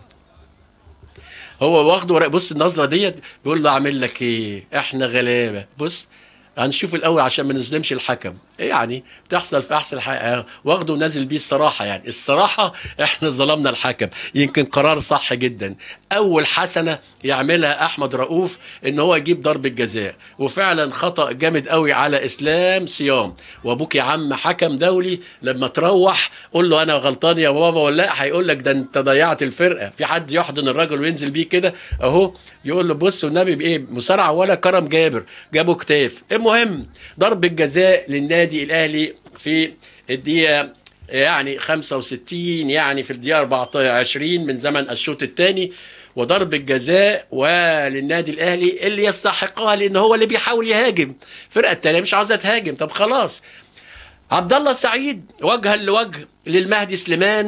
Speaker 1: هو واخده ورق بص النظره ديت بيقول له اعمل لك ايه احنا غلابه بص هنشوف الاول عشان ما نظلمش الحكم يعني بتحصل في احسن حاجه واخده ونازل بيه الصراحه يعني الصراحه احنا ظلمنا الحكم يمكن قرار صح جدا اول حسنه يعملها احمد رؤوف ان هو يجيب ضربه جزاء وفعلا خطا جامد قوي على اسلام صيام وابوك يا عم حكم دولي لما تروح قول له انا غلطان يا بابا ولا لا هيقول لك ده انت ضيعت الفرقه في حد يحضن الراجل وينزل بيه كده اهو يقول له بص والنبي بايه مصارعه ولا كرم جابر جابوا كتاف المهم ضربه جزاء للنادي الاهلي في الدقيقه يعني 65 يعني في الدقيقه 24 من زمن الشوط الثاني وضرب الجزاء وللنادي الاهلي اللي يستحقها لان هو اللي بيحاول يهاجم الفرقه الثانيه مش عاوزه تهاجم طب خلاص عبد الله سعيد وجها لوجه للمهدي سليمان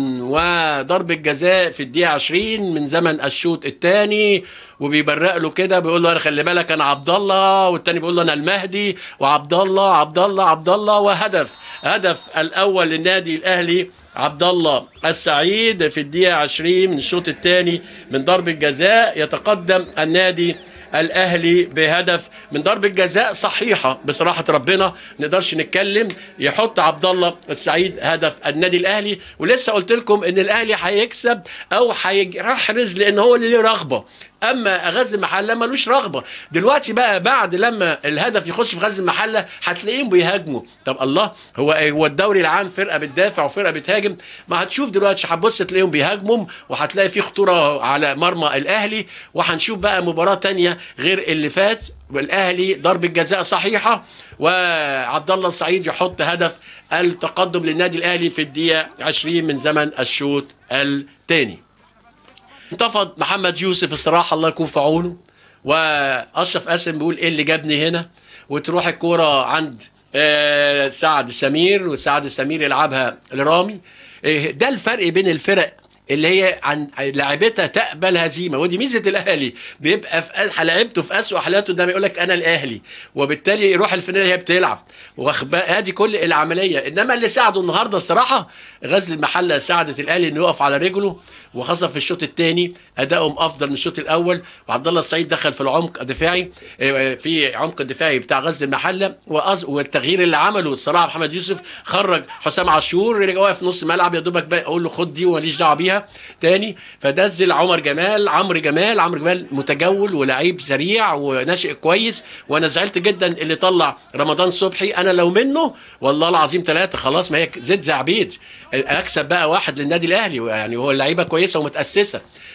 Speaker 1: وضرب الجزاء في الدقيقه 20 من زمن الشوط الثاني وبيبرق له كده بيقول له انا خلي بالك انا عبد الله والتاني بيقول له انا المهدي وعبد الله عبد الله عبد الله وهدف هدف الاول للنادي الاهلي عبد الله السعيد في الدقيقه 20 من الشوط الثاني من ضرب الجزاء يتقدم النادي الاهلي بهدف من ضربه جزاء صحيحه بصراحه ربنا نقدرش نتكلم يحط عبد الله السعيد هدف النادي الاهلي ولسه قلت لكم ان الاهلي هيكسب او هيحرز لان هو اللي ليه رغبه اما غزل المحله ملوش رغبه دلوقتي بقى بعد لما الهدف يخش في غزل المحله هتلاقيهم بيهاجموا طب الله هو هو الدوري العام فرقه بتدافع وفرقه بتهاجم ما هتشوف دلوقتي هتبص تلاقيهم بيهاجموا وهتلاقي في خطوره على مرمى الاهلي وهنشوف بقى مباراه تانية غير اللي فات والاهلي ضربه جزاء صحيحه وعبد الله السعيد يحط هدف التقدم للنادي الاهلي في الدقيقه 20 من زمن الشوط الثاني انتفض محمد يوسف الصراحه الله يكون في عونه واشرف قاسم بيقول ايه اللي جابني هنا وتروح الكوره عند آه، سعد سمير وسعد سمير يلعبها لرامي آه، ده الفرق بين الفرق اللي هي عن لعبتها تقبل هزيمه ودي ميزه الاهلي بيبقى في لعبته في اسوء حالاته ده بيقول لك انا الاهلي وبالتالي يروح الفنيه هي بتلعب واخد بالك؟ ادي كل العمليه انما اللي ساعده النهارده الصراحه غزل المحله ساعدت الاهلي انه يقف على رجله وخاصه في الشوط الثاني ادائهم افضل من الشوط الاول وعبد الله السعيد دخل في العمق الدفاعي آه، في عمق الدفاعي بتاع غزل المحله وأز- والتغيير اللي عمله الصراحه محمد يوسف خرج حسام عاشور رجع واقف في نص الملعب يا دوبك بقى اقول له خد دي وماليش دعوه بيها تاني فنزل عمر جمال عمرو جمال عمرو جمال متجول ولعيب سريع وناشئ كويس وانا زعلت جدا اللي طلع رمضان صبحي انا لو منه والله العظيم ثلاثه خلاص ما هي زيت زي عبيد اكسب بقى واحد للنادي الاهلي يعني هو اللعيبه كويسه ومتاسسه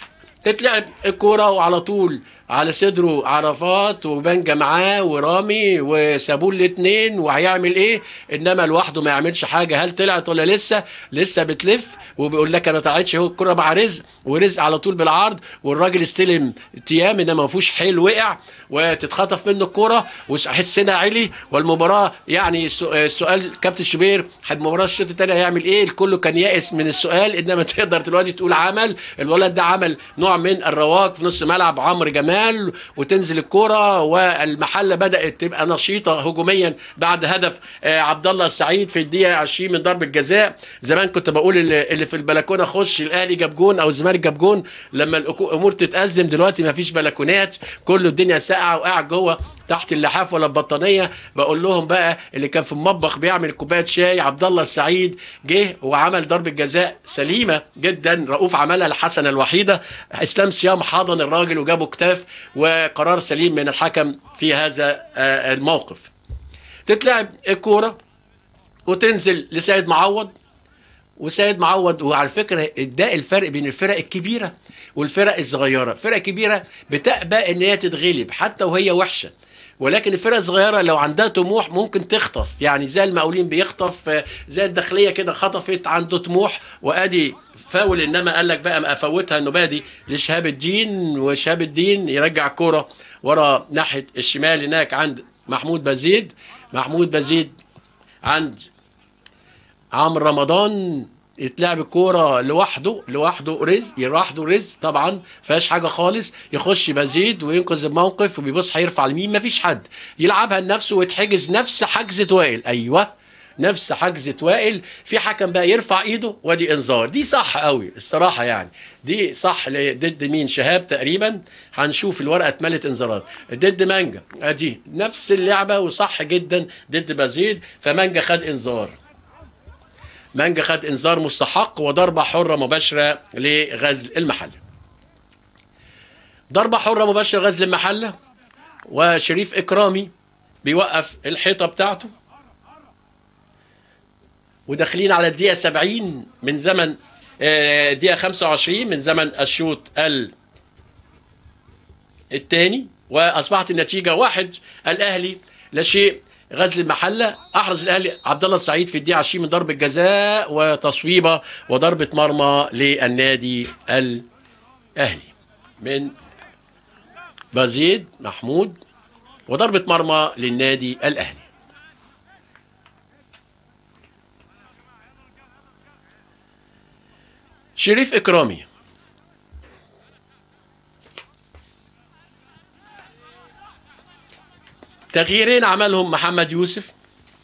Speaker 1: تتلعب الكوره وعلى طول على صدره عرفات وبنجا معاه ورامي وسابوه الاثنين وهيعمل ايه انما لوحده ما يعملش حاجه هل طلعت ولا لسه لسه بتلف وبيقول لك انا طلعتش هو الكره مع رزق ورزق على طول بالعرض والراجل استلم تيام انما ما فيهوش حيل وقع وتتخطف منه الكره وحسنا علي والمباراه يعني السو- السؤال كابتن شوبير المباراه الشوط الثاني هيعمل ايه الكل كان يائس من السؤال انما تقدر دلوقتي تقول عمل الولد ده عمل نوع من الرواق في نص ملعب عمرو جمال وتنزل الكره والمحله بدات تبقى نشيطه هجوميا بعد هدف آه، عبد الله السعيد في الدقيقه 20 من ضربه جزاء زمان كنت بقول اللي اللي في البلكونه خش الاهلي جاب جون او الزمالك جاب جون لما الأكو- الامور تتازم دلوقتي ما فيش بلكونات كله الدنيا ساقعه وقاعد جوه تحت اللحاف ولا البطانيه بقول لهم بقى اللي كان في المطبخ بيعمل كوبايه شاي عبد الله السعيد جه وعمل ضربه جزاء سليمه جدا رؤوف عملها الحسنه الوحيده اسلام صيام حضن الراجل وجابه كتاف وقرار سليم من الحكم في هذا آه، الموقف تتلعب الكوره وتنزل لسيد معوض وسيد معوض وعلى فكره ده الفرق بين الفرق الكبيره والفرق الصغيره، فرق كبيره بتأبى ان هي تتغلب حتى وهي وحشه ولكن الفرق الصغيره لو عندها طموح ممكن تخطف يعني زي المقاولين بيخطف آه، زي الداخليه كده خطفت عنده طموح وادي فاول انما قال لك بقى ما افوتها النوبه دي لشهاب الدين وشهاب الدين يرجع الكوره ورا ناحيه الشمال هناك عند محمود بزيد محمود بزيد عند عمرو رمضان يتلعب الكوره لوحده لوحده رزق لوحده رزق طبعا فيهاش حاجه خالص يخش بزيد وينقذ الموقف وبيبص هيرفع لمين مفيش حد يلعبها لنفسه ويتحجز نفس حجزه وائل ايوه نفس حجزة وائل في حكم بقى يرفع ايده وادي انذار دي صح قوي الصراحه يعني دي صح ل- ضد مين شهاب تقريبا هنشوف الورقه اتملت انذارات ضد مانجا ادي نفس اللعبه وصح جدا ضد بزيد فمانجا خد انذار مانجا خد انذار مستحق وضربه حره مباشره لغزل المحله ضربه حره مباشره لغزل المحله وشريف اكرامي بيوقف الحيطه بتاعته وداخلين على الدقيقه 70 من زمن آه، الدقيقه 25 من زمن الشوط ال الثاني واصبحت النتيجه واحد الاهلي لا شيء غزل المحله احرز الاهلي عبد الله السعيد في الدقيقه 20 من ضربه جزاء وتصويبه وضربه مرمى للنادي الاهلي من بزيد محمود وضربه مرمى للنادي الاهلي شريف اكرامي تغييرين عملهم محمد يوسف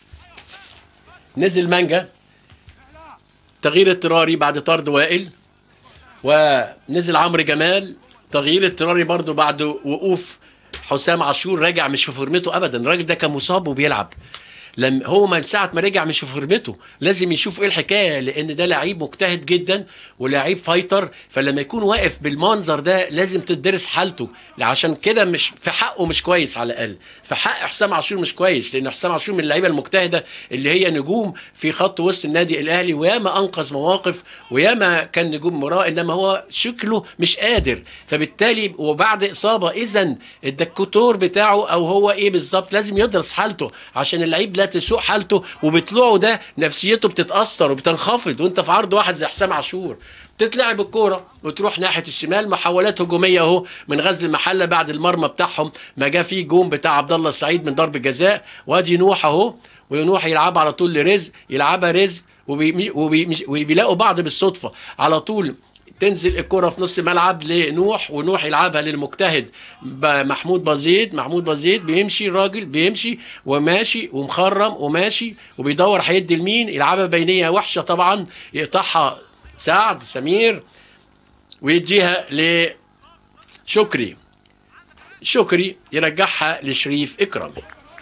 Speaker 1: نزل مانجا تغيير اضطراري بعد طرد وائل ونزل عمرو جمال تغيير اضطراري برضو بعد وقوف حسام عاشور راجع مش في فورمته ابدا الراجل ده كان مصاب وبيلعب لما هو من ساعه ما رجع مش في فورمته لازم يشوف ايه الحكايه لان ده لعيب مجتهد جدا ولعيب فايتر فلما يكون واقف بالمنظر ده لازم تدرس حالته عشان كده مش في حقه مش كويس على الاقل في حق حسام عاشور مش كويس لان حسام عاشور من اللعيبه المجتهده اللي هي نجوم في خط وسط النادي الاهلي وياما انقذ مواقف وياما كان نجوم وراه انما هو شكله مش قادر فبالتالي وبعد اصابه اذا الدكتور بتاعه او هو ايه بالظبط لازم يدرس حالته عشان اللعيب لا تسوء حالته وبطلوعه ده نفسيته بتتاثر وبتنخفض وانت في عرض واحد زي حسام عاشور تتلعب الكوره وتروح ناحيه الشمال محاولات هجوميه اهو من غزل المحله بعد المرمى بتاعهم ما جه فيه جون بتاع عبد الله السعيد من ضربه جزاء وادي نوح اهو ونوح يلعبها على طول لرزق يلعبها رزق وبي وبي وبيلاقوا بعض بالصدفه على طول تنزل الكرة في نص ملعب لنوح ونوح يلعبها للمجتهد ب- محمود بزيد محمود بزيد بيمشي الراجل بيمشي وماشي ومخرم وماشي وبيدور هيدي لمين يلعبها بينية وحشة طبعا يقطعها سعد سمير ويديها لشكري شكري يرجعها لشريف إكرامي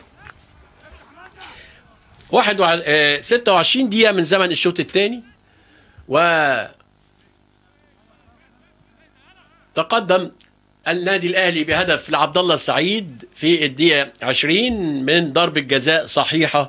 Speaker 1: واحد وع... آه، 26 دقيقة من زمن الشوط الثاني و تقدم النادي الاهلي بهدف لعبد الله السعيد في الدقيقه 20 من ضربه جزاء صحيحه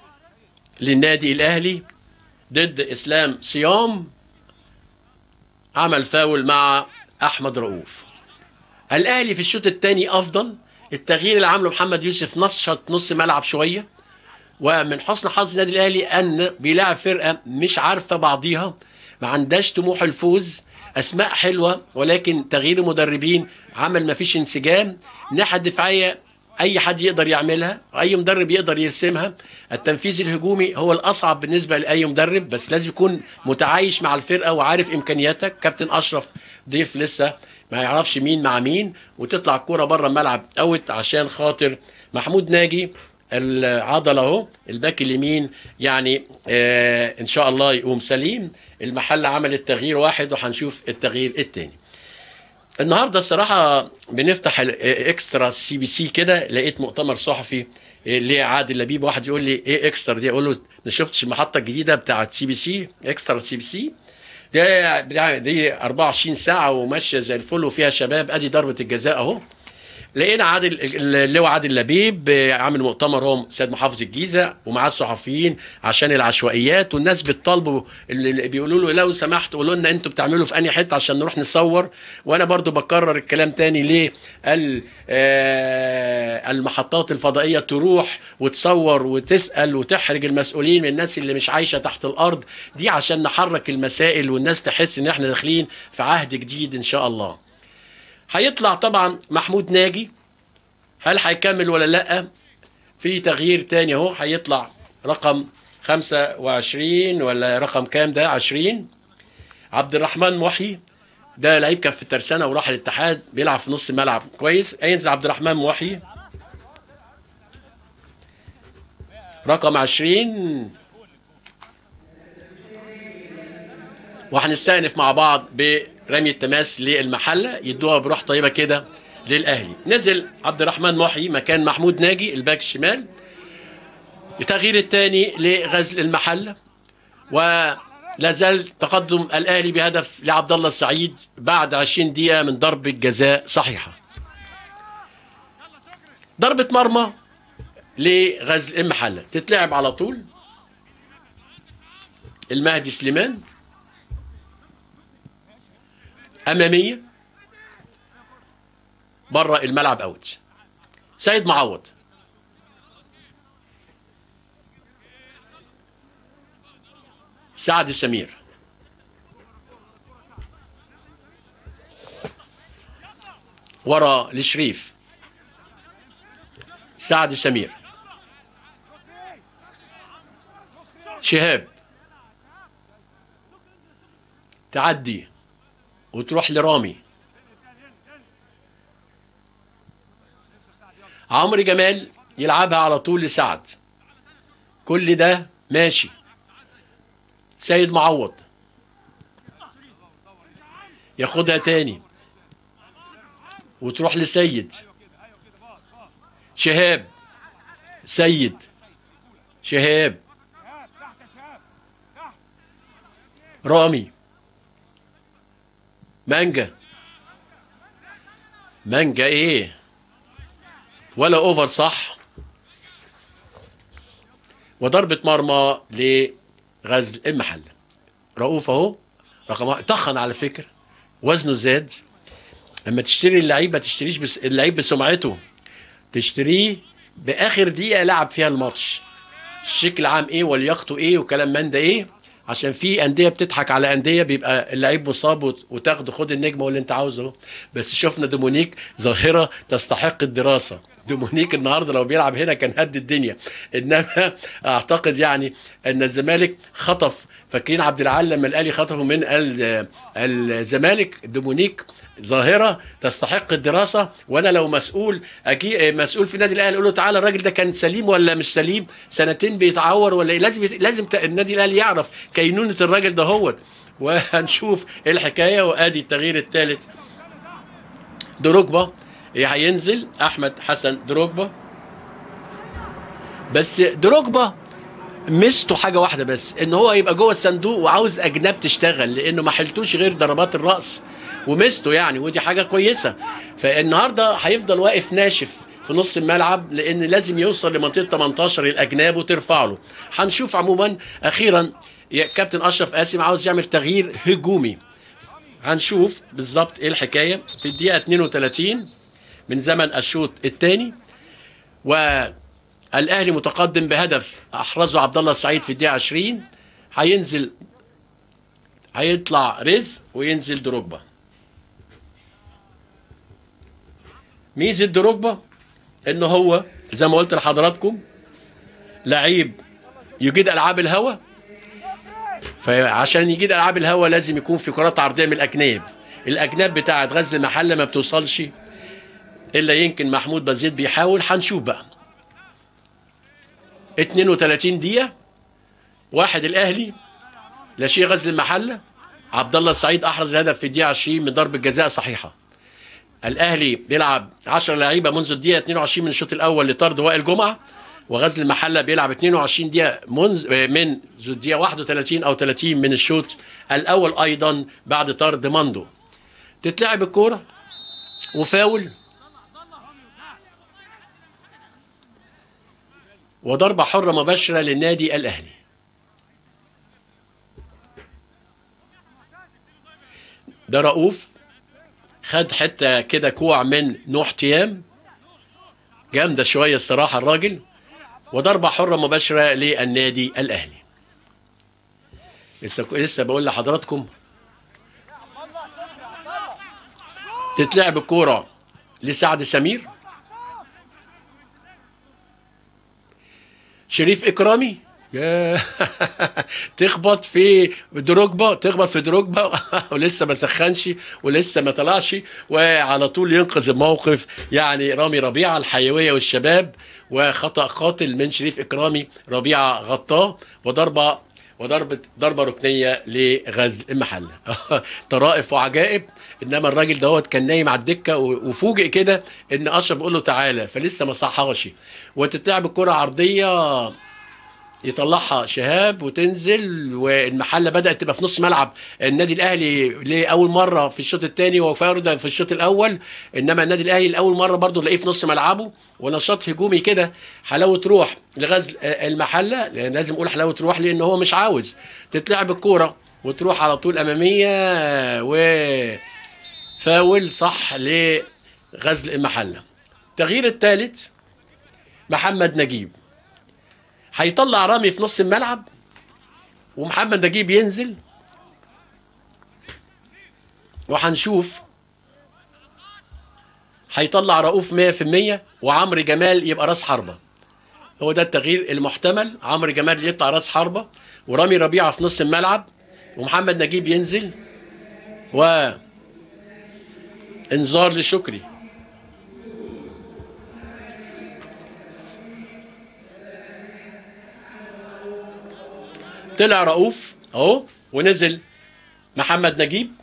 Speaker 1: للنادي الاهلي ضد اسلام صيام عمل فاول مع احمد رؤوف الاهلي في الشوط الثاني افضل التغيير اللي عمله محمد يوسف نشط نص ملعب شويه ومن حسن حظ النادي الاهلي ان بيلعب فرقه مش عارفه بعضيها ما عندهاش طموح الفوز اسماء حلوه ولكن تغيير المدربين عمل ما فيش انسجام الناحيه الدفاعيه اي حد يقدر يعملها اي مدرب يقدر يرسمها التنفيذ الهجومي هو الاصعب بالنسبه لاي مدرب بس لازم يكون متعايش مع الفرقه وعارف امكانياتك كابتن اشرف ضيف لسه ما يعرفش مين مع مين وتطلع الكوره بره الملعب اوت عشان خاطر محمود ناجي العضله اهو الباك اليمين يعني آه ان شاء الله يقوم سليم المحل عمل التغيير واحد وهنشوف التغيير الثاني النهارده الصراحه بنفتح الاكسترا سي بي سي كده لقيت مؤتمر صحفي ليه عادل لبيب واحد يقول لي ايه اكسترا دي اقول له ما شفتش المحطه الجديده بتاعت سي بي سي اكسترا سي بي سي دي دي 24 ساعه وماشيه زي الفل وفيها شباب ادي ضربه الجزاء اهو لقينا عادل اللواء عادل لبيب عامل مؤتمر هو سيد محافظ الجيزه ومعاه الصحفيين عشان العشوائيات والناس بتطالبوا اللي بيقولوا له لو سمحت قولوا لنا انتوا بتعملوا في انهي حته عشان نروح نصور وانا برضو بكرر الكلام تاني ليه قال آه المحطات الفضائيه تروح وتصور وتسال وتحرج المسؤولين من الناس اللي مش عايشه تحت الارض دي عشان نحرك المسائل والناس تحس ان احنا داخلين في عهد جديد ان شاء الله هيطلع طبعا محمود ناجي هل هيكمل ولا لا في تغيير تاني اهو هيطلع رقم 25 ولا رقم كام ده 20 عبد الرحمن محي ده لعيب كان في الترسانه وراح الاتحاد بيلعب في نص الملعب كويس هينزل عبد الرحمن محي رقم 20 وهنستأنف مع بعض برمي التماس للمحله يدوها بروح طيبه كده للاهلي نزل عبد الرحمن محي مكان محمود ناجي الباك الشمال التغيير الثاني لغزل المحله ولا زال تقدم الاهلي بهدف لعبد الله السعيد بعد 20 دقيقه من ضربه جزاء صحيحه ضربه مرمى لغزل المحله تتلعب على طول المهدي سليمان اماميه بره الملعب اوت سيد معوض سعد سمير ورا لشريف سعد سمير شهاب تعدي وتروح لرامي عمرو جمال يلعبها على طول لسعد كل ده ماشي سيد معوض ياخدها تاني وتروح لسيد شهاب سيد شهاب رامي مانجا مانجا ايه ولا اوفر صح وضربة مرمى لغزل المحل رؤوف اهو رقم واحد تخن على فكرة وزنه زاد لما تشتري اللعيب ما تشتريش بس اللعيب بسمعته تشتريه باخر دقيقة لعب فيها الماتش الشكل عام ايه ولياقته ايه وكلام من ده ايه عشان في انديه بتضحك على انديه بيبقى اللعيب مصاب وتاخده خد النجمه واللي انت عاوزه بس شفنا دومونيك ظاهره تستحق الدراسه دومونيك النهارده لو بيلعب هنا كان هد الدنيا انما اعتقد يعني ان الزمالك خطف فاكرين عبد العال لما الاهلي خطفوا من الزمالك دومونيك ظاهره تستحق الدراسه وانا لو مسؤول أكيد مسؤول في النادي الاهلي اقول له تعالى الراجل ده كان سليم ولا مش سليم سنتين بيتعور ولا إيه؟ لازم لازم النادي الاهلي يعرف كينونه الراجل ده هوت وهنشوف ايه الحكايه وادي التغيير الثالث دروجبا هينزل احمد حسن دروجبا بس دروجبا ميزته حاجه واحده بس ان هو يبقى جوه الصندوق وعاوز اجناب تشتغل لانه ما حلتوش غير ضربات الراس وميزته يعني ودي حاجه كويسه فالنهارده هيفضل واقف ناشف في نص الملعب لان لازم يوصل لمنطقه 18 الاجناب وترفع له هنشوف عموما اخيرا كابتن اشرف قاسم عاوز يعمل تغيير هجومي هنشوف بالظبط ايه الحكايه في الدقيقه 32 من زمن الشوط الثاني والاهلي متقدم بهدف احرزه عبد الله السعيد في الدقيقه 20 هينزل هيطلع رزق وينزل دروجبا ميزه دروجبا ان هو زي ما قلت لحضراتكم لعيب يجيد العاب الهوا فعشان يجيد العاب الهوا لازم يكون في كرات عرضيه من الاجناب الاجناب بتاعه غزل المحله ما بتوصلش الا يمكن محمود بزيد بيحاول هنشوف بقى 32 دقيقه واحد الاهلي لا شيء غزل المحله عبد الله السعيد احرز الهدف في الدقيقه 20 من ضربه جزاء صحيحه الاهلي بيلعب 10 لعيبه منذ الدقيقه 22 من الشوط الاول لطرد وائل جمعه وغزل المحله بيلعب 22 دقيقه منذ منذ الدقيقه 31 او 30 من الشوط الاول ايضا بعد طرد ماندو تتلعب الكوره وفاول وضربه حره مباشره للنادي الاهلي ده رؤوف خد حته كده كوع من نوح تيام جامده شويه الصراحه الراجل وضربه حره مباشره للنادي الاهلي لسه لسه بقول لحضراتكم تتلعب الكوره لسعد سمير شريف اكرامي يا تخبط في دروجبا تخبط في دروجبا ولسه ما سخنش ولسه ما طلعش وعلى طول ينقذ الموقف يعني رامي ربيعه الحيويه والشباب وخطا قاتل من شريف اكرامي ربيعه غطاه وضربه وضربه ضربه ركنيه لغزل المحله طرائف وعجائب انما الراجل دوت كان نايم على الدكه وفوجئ كده ان اشرف بيقول له تعالى فلسه ما صحاش وتتلعب الكره عرضيه يطلعها شهاب وتنزل والمحله بدات تبقى في نص ملعب النادي الاهلي لاول مره في الشوط الثاني وفارده في الشوط الاول انما النادي الاهلي لاول مره برضه تلاقيه في نص ملعبه ونشاط هجومي كده حلاوه روح لغزل المحله لازم اقول حلاوه روح لان هو مش عاوز تتلعب الكوره وتروح على طول اماميه و فاول صح لغزل المحله التغيير الثالث محمد نجيب هيطلع رامي في نص الملعب ومحمد نجيب ينزل وهنشوف هيطلع رؤوف 100% وعمرو جمال يبقى راس حربة هو ده التغيير المحتمل عمرو جمال يطلع راس حربة ورامي ربيعة في نص الملعب ومحمد نجيب ينزل و انذار لشكري طلع رؤوف اهو ونزل محمد نجيب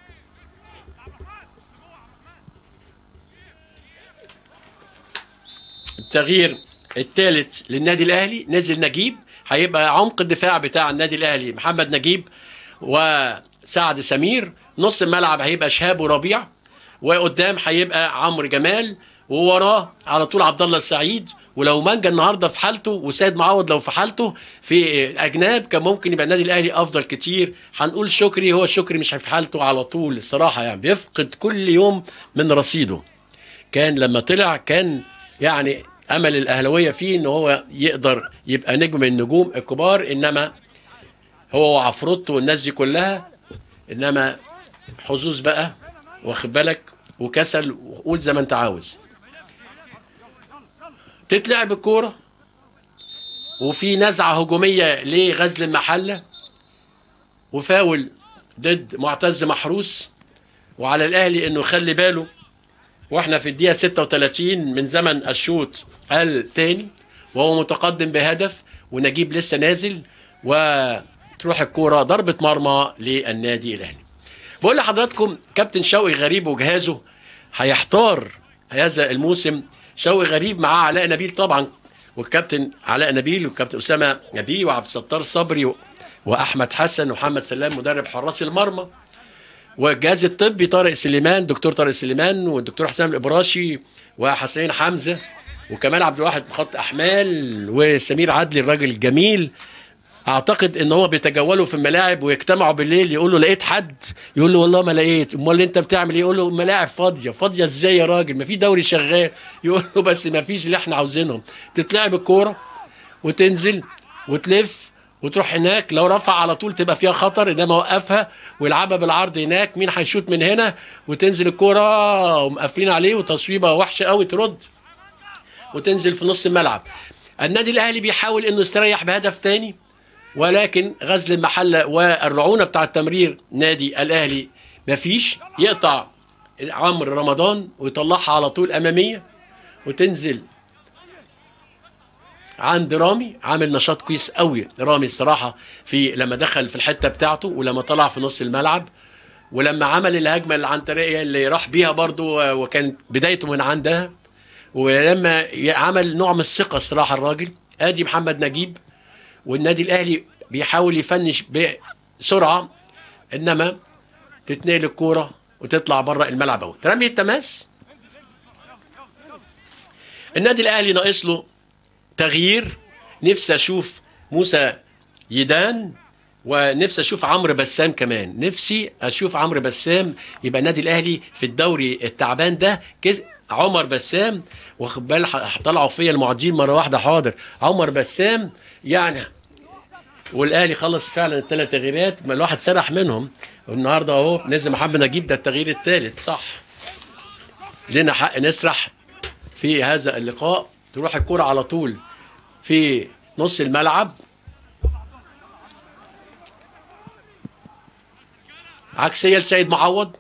Speaker 1: التغيير الثالث للنادي الاهلي نزل نجيب هيبقى عمق الدفاع بتاع النادي الاهلي محمد نجيب وسعد سمير نص الملعب هيبقى شهاب وربيع وقدام هيبقى عمرو جمال ووراه على طول عبد الله السعيد ولو مانجا النهارده في حالته وسيد معوض لو في حالته في اجناب كان ممكن يبقى النادي الاهلي افضل كتير هنقول شكري هو شكري مش في حالته على طول الصراحه يعني بيفقد كل يوم من رصيده كان لما طلع كان يعني امل الاهلاويه فيه ان هو يقدر يبقى نجم من النجوم الكبار انما هو وعفروتو والناس دي كلها انما حظوظ بقى واخد بالك وكسل وقول زي ما انت عاوز تتلعب الكوره وفي نزعه هجوميه لغزل المحله وفاول ضد معتز محروس وعلى الاهلي انه يخلي باله واحنا في الدقيقه 36 من زمن الشوط الثاني وهو متقدم بهدف ونجيب لسه نازل وتروح الكوره ضربه مرمى للنادي الاهلي بقول لحضراتكم كابتن شوقي غريب وجهازه هيحتار هذا الموسم شوقي غريب معاه علاء نبيل طبعا والكابتن علاء نبيل والكابتن اسامه نبيه وعبد الستار صبري واحمد حسن ومحمد سلام مدرب حراس المرمى والجهاز الطبي طارق سليمان دكتور طارق سليمان والدكتور حسام الابراشي وحسين حمزه وكمال عبد الواحد خط احمال وسمير عدلي الراجل الجميل اعتقد ان هو بيتجولوا في الملاعب ويجتمعوا بالليل يقول له لقيت حد يقول له والله ما لقيت امال انت بتعمل ايه يقول له الملاعب فاضيه فاضيه ازاي يا راجل ما في دوري شغال يقول له بس ما فيش اللي احنا عاوزينهم تتلعب الكوره وتنزل وتلف وتروح هناك لو رفع على طول تبقى فيها خطر انما وقفها ويلعبها بالعرض هناك مين هيشوط من هنا وتنزل الكوره ومقفلين عليه وتصويبه وحشه قوي ترد وتنزل في نص الملعب النادي الاهلي بيحاول انه يستريح بهدف تاني ولكن غزل المحله والرعونه بتاع التمرير نادي الاهلي مفيش يقطع عمرو رمضان ويطلعها على طول اماميه وتنزل عند رامي عامل نشاط كويس قوي رامي الصراحه في لما دخل في الحته بتاعته ولما طلع في نص الملعب ولما عمل الهجمه العنتريه اللي راح بيها برضو وكان بدايته من عندها ولما عمل نوع من الثقه الصراحه الراجل ادي محمد نجيب والنادي الاهلي بيحاول يفنش بسرعه انما تتنقل الكوره وتطلع بره الملعب اهو رمي التماس النادي الاهلي ناقص له تغيير نفسي اشوف موسى يدان ونفسي اشوف عمرو بسام كمان نفسي اشوف عمرو بسام يبقى النادي الاهلي في الدوري التعبان ده كز... عمر بسام واخد بال طلعوا فيا المعدين مره واحده حاضر عمر بسام يعني والاهلي خلص فعلا الثلاث تغييرات ما الواحد سرح منهم والنهارده اهو نزل محمد نجيب ده التغيير الثالث صح لنا حق نسرح في هذا اللقاء تروح الكرة على طول في نص الملعب عكسية لسيد معوض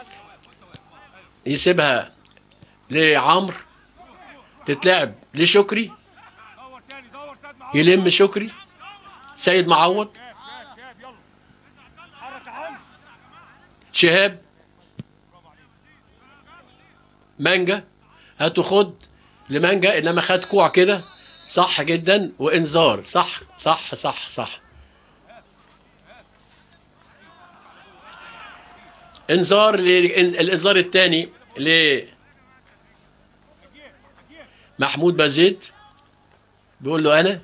Speaker 1: يسيبها لعمرو تتلعب لشكري يلم شكري سيد معوض شهاب مانجا هاتوا خد لمانجا انما خد كوع كده صح جدا وانذار صح صح صح صح انذار الانذار الثاني ل محمود بازيد بيقول له انا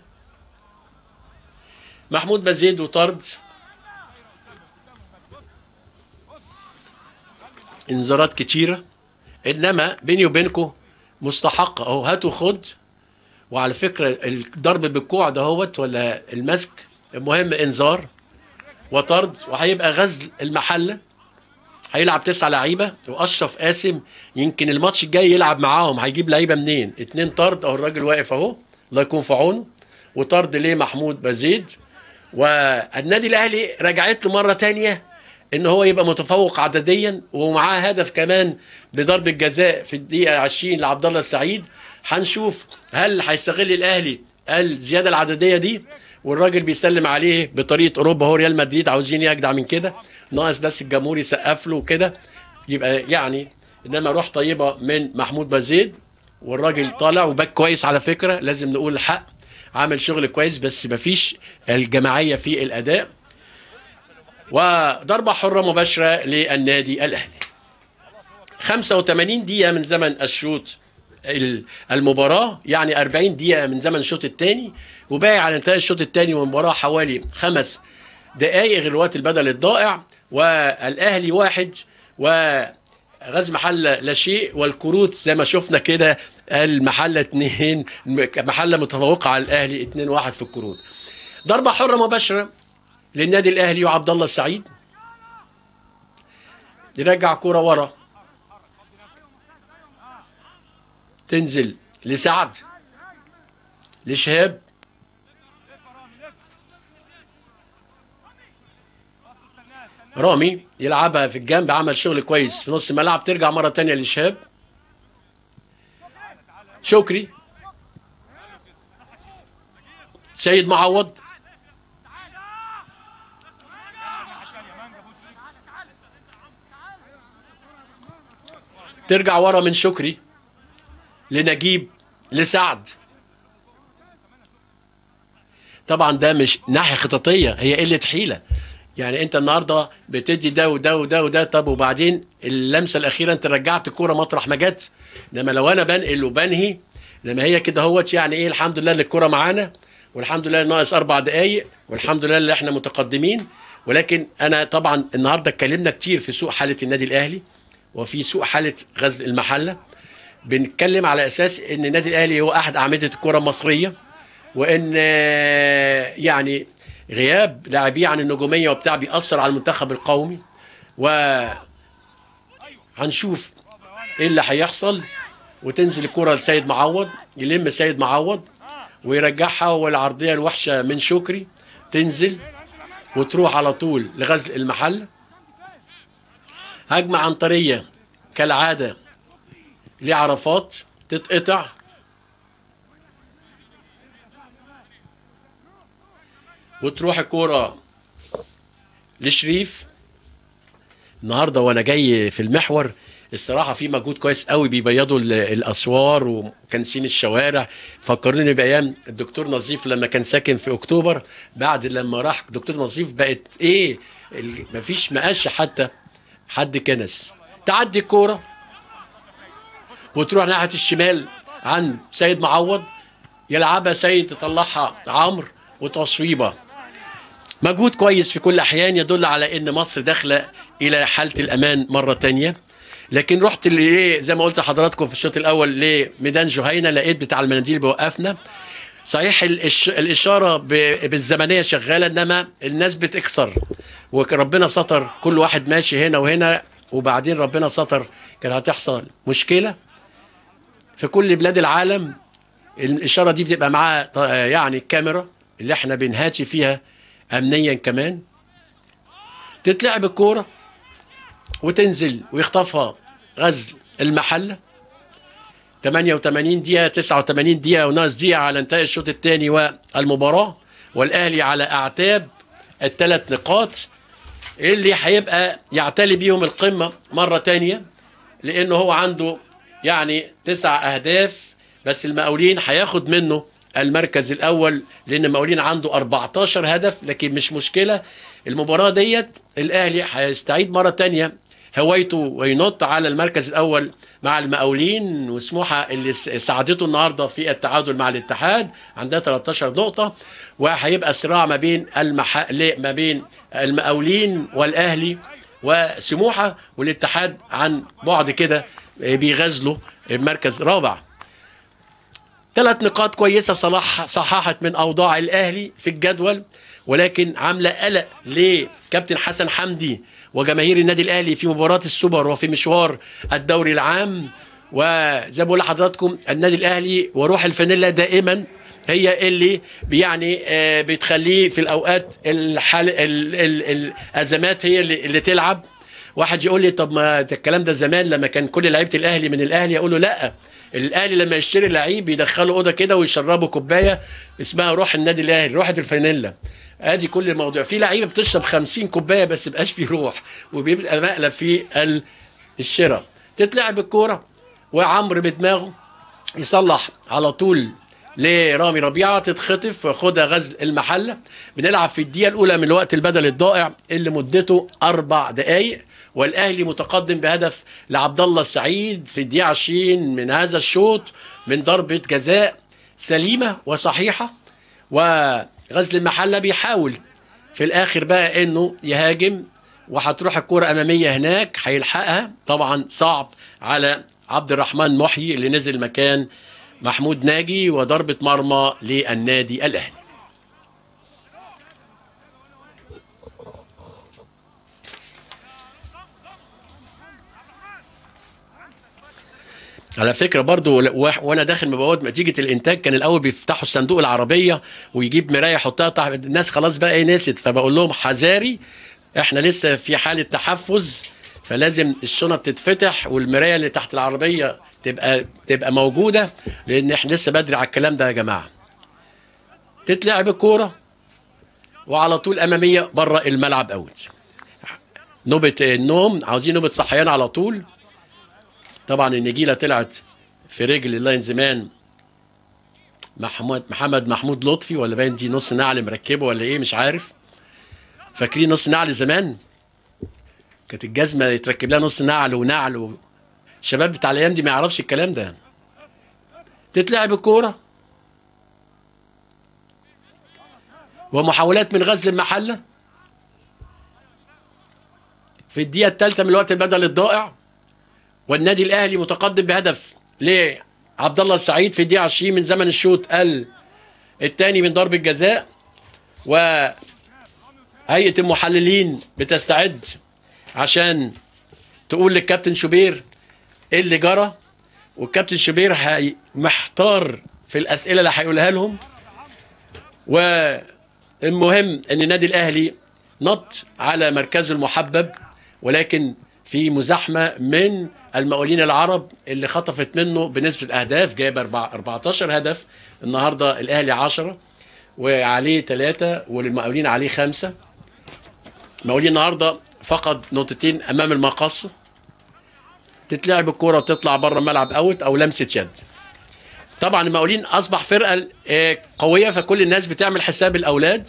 Speaker 1: محمود بازيد وطرد انذارات كتيره انما بيني وبينكم مستحق اهو هاتوا خد وعلى فكره الضرب بالكوع دهوت ولا المسك المهم انذار وطرد وهيبقى غزل المحله هيلعب تسعة لعيبه واشرف قاسم يمكن الماتش الجاي يلعب معاهم هيجيب لعيبه منين اتنين طرد اهو الراجل واقف اهو الله يكون في عونه وطرد ليه محمود بزيد والنادي الاهلي رجعت له مره تانية ان هو يبقى متفوق عدديا ومعاه هدف كمان بضربه جزاء في الدقيقه 20 لعبد الله السعيد هنشوف هل هيستغل الاهلي الزياده العدديه دي والراجل بيسلم عليه بطريقه اوروبا هو ريال مدريد عاوزين يجدع من كده ناقص بس الجمهور يسقف له كده يبقى يعني انما روح طيبه من محمود بزيد والراجل طالع وباك كويس على فكره لازم نقول الحق عامل شغل كويس بس مفيش الجماعيه في الاداء وضربة حرة مباشرة للنادي الأهلي 85 دقيقة من زمن الشوط المباراة يعني 40 دقيقة من زمن الشوط الثاني وباقي على انتهاء الشوط الثاني من المباراة حوالي خمس دقائق غير الوقت البدل الضائع والأهلي واحد وغاز محلة لا شيء والكروت زي ما شفنا كده المحلة اتنين محلة متفوقة على الأهلي اتنين واحد في الكروت ضربة حرة مباشرة للنادي الاهلي وعبد الله السعيد يرجع كرة ورا تنزل لسعد لشهاب رامي يلعبها في الجنب عمل شغل كويس في نص الملعب ترجع مرة تانية لشهاب شكري سيد معوض ترجع ورا من شكري لنجيب لسعد طبعا ده مش ناحيه خططيه هي قله حيله يعني انت النهارده بتدي ده وده وده وده طب وبعدين اللمسه الاخيره انت رجعت الكوره مطرح ما جت انما لو انا بنقل وبنهي لما هي كده هوت يعني ايه الحمد لله اللي الكوره معانا والحمد لله ناقص اربع دقائق والحمد لله اللي احنا متقدمين ولكن انا طبعا النهارده اتكلمنا كتير في سوء حاله النادي الاهلي وفي سوء حاله غزل المحله بنتكلم على اساس ان النادي الاهلي هو احد اعمده الكره المصريه وان آه، يعني غياب لاعبيه عن النجوميه وبتاع بيأثر على المنتخب القومي و هنشوف ايه اللي هيحصل وتنزل الكره لسيد معوض يلم سيد معوض ويرجعها والعرضيه الوحشه من شكري تنزل وتروح على طول لغزل المحل هجمه عنتريه كالعاده لعرفات تتقطع وتروح الكوره لشريف النهارده وانا جاي في المحور الصراحه في مجهود كويس قوي بيبيضوا ال- الاسوار وكنسين الشوارع فكروني بايام الدكتور نظيف لما كان ساكن في اكتوبر بعد لما راح دكتور نظيف بقت ايه ال- مفيش مقاش حتى حد كنس تعدي الكوره وتروح ناحيه الشمال عن سيد معوض يلعبها سيد يطلعها عمرو وتصويبه مجهود كويس في كل الاحيان يدل على ان مصر داخله الى حاله الامان مره تانية لكن رحت لايه زي ما قلت لحضراتكم في الشوط الاول لميدان جهينه لقيت بتاع المناديل بيوقفنا صحيح الإش... الاشاره ب... بالزمنيه شغاله انما الناس بتكسر وربنا ستر كل واحد ماشي هنا وهنا وبعدين ربنا ستر كانت هتحصل مشكله في كل بلاد العالم الاشاره دي بتبقى معاها ط- يعني الكاميرا اللي احنا بنهاتي فيها امنيا كمان تتلعب الكوره وتنزل ويخطفها غزل المحله 88 دقيقه 89 دقيقه وناقص دقيقه على انتهاء الشوط الثاني والمباراه والاهلي على اعتاب الثلاث نقاط اللي هيبقى يعتلي بيهم القمه مره تانية لانه هو عنده يعني تسع اهداف بس المقاولين هياخد منه المركز الاول لان المقاولين عنده 14 هدف لكن مش مشكله المباراه ديت الاهلي هيستعيد مره تانية هوايته وينط على المركز الاول مع المقاولين وسموحه اللي س- ساعدته النهارده في التعادل مع الاتحاد عندها 13 نقطه وهيبقى صراع ما بين المح... لا، ما بين المقاولين والاهلي وسموحه والاتحاد عن بعد كده بيغزلوا المركز رابع ثلاث نقاط كويسه صلاح صححت من اوضاع الاهلي في الجدول ولكن عامله قلق لكابتن حسن حمدي وجماهير النادي الاهلي في مباراه السوبر وفي مشوار الدوري العام وزي ما بقول لحضراتكم النادي الاهلي وروح الفانيلا دائما هي اللي يعني آه، بتخليه في الاوقات الحال ال ال الازمات هي اللي, اللي تلعب واحد يقول لي طب ما ده الكلام ده زمان لما كان كل لعيبه الاهلي من الاهلي اقول له لا الاهلي لما يشتري لعيب يدخله اوضه كده ويشربه كوبايه اسمها روح النادي الاهلي روح الفانيلا ادي كل الموضوع في لعيبه بتشرب 50 كوبايه بس مبقاش في روح وبيبقى مقلب في ال- الشراء تتلعب الكوره وعمرو بدماغه يصلح على طول لرامي ربيعه تتخطف وياخدها غزل المحله بنلعب في الدقيقه الاولى من الوقت البدل الضائع اللي مدته اربع دقائق والاهلي متقدم بهدف لعبد الله السعيد في الدقيقه 20 من هذا الشوط من ضربه جزاء سليمه وصحيحه وغزل المحله بيحاول في الاخر بقى انه يهاجم وهتروح الكرة أمامية هناك هيلحقها طبعا صعب على عبد الرحمن محيي اللي نزل مكان محمود ناجي وضربة مرمى للنادي الأهلي على فكره برضو و- وانا داخل مبوات نتيجه الانتاج كان الاول بيفتحوا الصندوق العربيه ويجيب مرايه يحطها تحت الناس خلاص بقى ايه نسيت فبقول لهم حذاري احنا لسه في حاله تحفز فلازم الشنط تتفتح والمرايه اللي تحت العربيه تبقى تبقى موجوده لان احنا لسه بدري على الكلام ده يا جماعه تتلعب الكوره وعلى طول اماميه بره الملعب اوت نوبه النوم عاوزين نوبه صحيان على طول طبعا النجيله طلعت في رجل اللاين زمان محمود محمد محمود لطفي ولا باين دي نص نعل مركبه ولا ايه مش عارف فاكرين نص نعل زمان كانت الجزمه يتركب لها نص نعل ونعل و... الشباب بتاع الايام دي ما يعرفش الكلام ده تتلعب الكوره ومحاولات من غزل المحله في الدقيقه الثالثه من الوقت البدل الضائع والنادي الاهلي متقدم بهدف لعبد الله السعيد في الدقيقه 20 من زمن الشوط الثاني من ضربه جزاء وهيئه المحللين بتستعد عشان تقول للكابتن شوبير ايه اللي جرى والكابتن شوبير هي- محتار في الاسئله اللي هيقولها لهم والمهم ان النادي الاهلي نط على مركزه المحبب ولكن في مزاحمه من المقاولين العرب اللي خطفت منه بنسبه اهداف جايب أربع- 14 هدف النهارده الاهلي 10 وعليه ثلاثه والمقاولين عليه خمسه المقاولين النهارده فقد نقطتين امام المقص تتلعب الكرة وتطلع بره الملعب اوت او لمسه يد طبعا المقاولين اصبح فرقه آه، قويه فكل الناس بتعمل حساب الاولاد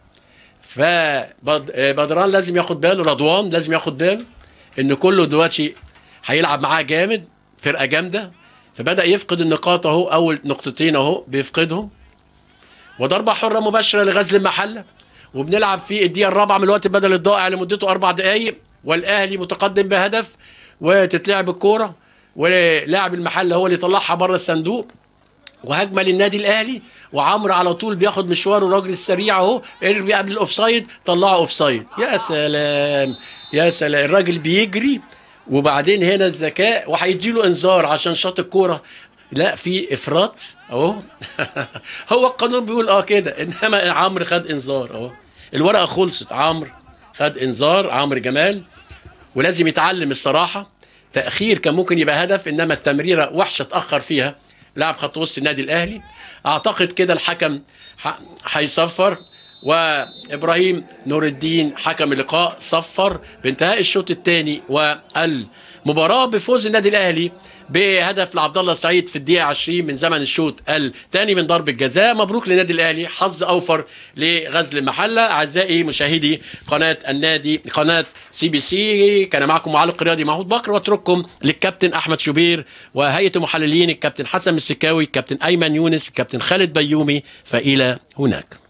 Speaker 1: فبدران لازم ياخد باله رضوان لازم ياخد باله ان كله دلوقتي هيلعب معاه جامد فرقه جامده فبدا يفقد النقاط اهو اول نقطتين اهو بيفقدهم وضربه حره مباشره لغزل المحله وبنلعب في الدقيقه الرابعه من الوقت بدل الضائع لمدته اربع دقائق والاهلي متقدم بهدف وتتلعب الكوره ولاعب المحله هو اللي طلعها بره الصندوق وهجمه للنادي الاهلي وعمرو على طول بياخد مشواره الراجل السريع اهو ارمي قبل الاوفسايد طلعه اوفسايد يا سلام يا سلام الراجل بيجري وبعدين هنا الذكاء وهيديله انذار عشان شاط الكوره لا في افراط اهو هو القانون بيقول اه كده انما عمرو خد انذار اهو الورقه خلصت عمرو خد انذار عمرو جمال ولازم يتعلم الصراحه تاخير كان ممكن يبقى هدف انما التمريره وحشه اتاخر فيها لاعب خط وسط النادي الاهلي اعتقد كده الحكم ح- هيصفر وابراهيم نور الدين حكم اللقاء صفر بانتهاء الشوط الثاني والمباراه بفوز النادي الاهلي بهدف لعبد الله السعيد في الدقيقه 20 من زمن الشوط الثاني من ضربه جزاء مبروك للنادي الاهلي حظ اوفر لغزل المحله اعزائي مشاهدي قناه النادي قناه سي بي سي كان معكم معلق رياضي محمود بكر واترككم للكابتن احمد شوبير وهيئه المحللين الكابتن حسن السكاوي الكابتن ايمن يونس الكابتن خالد بيومي فالى هناك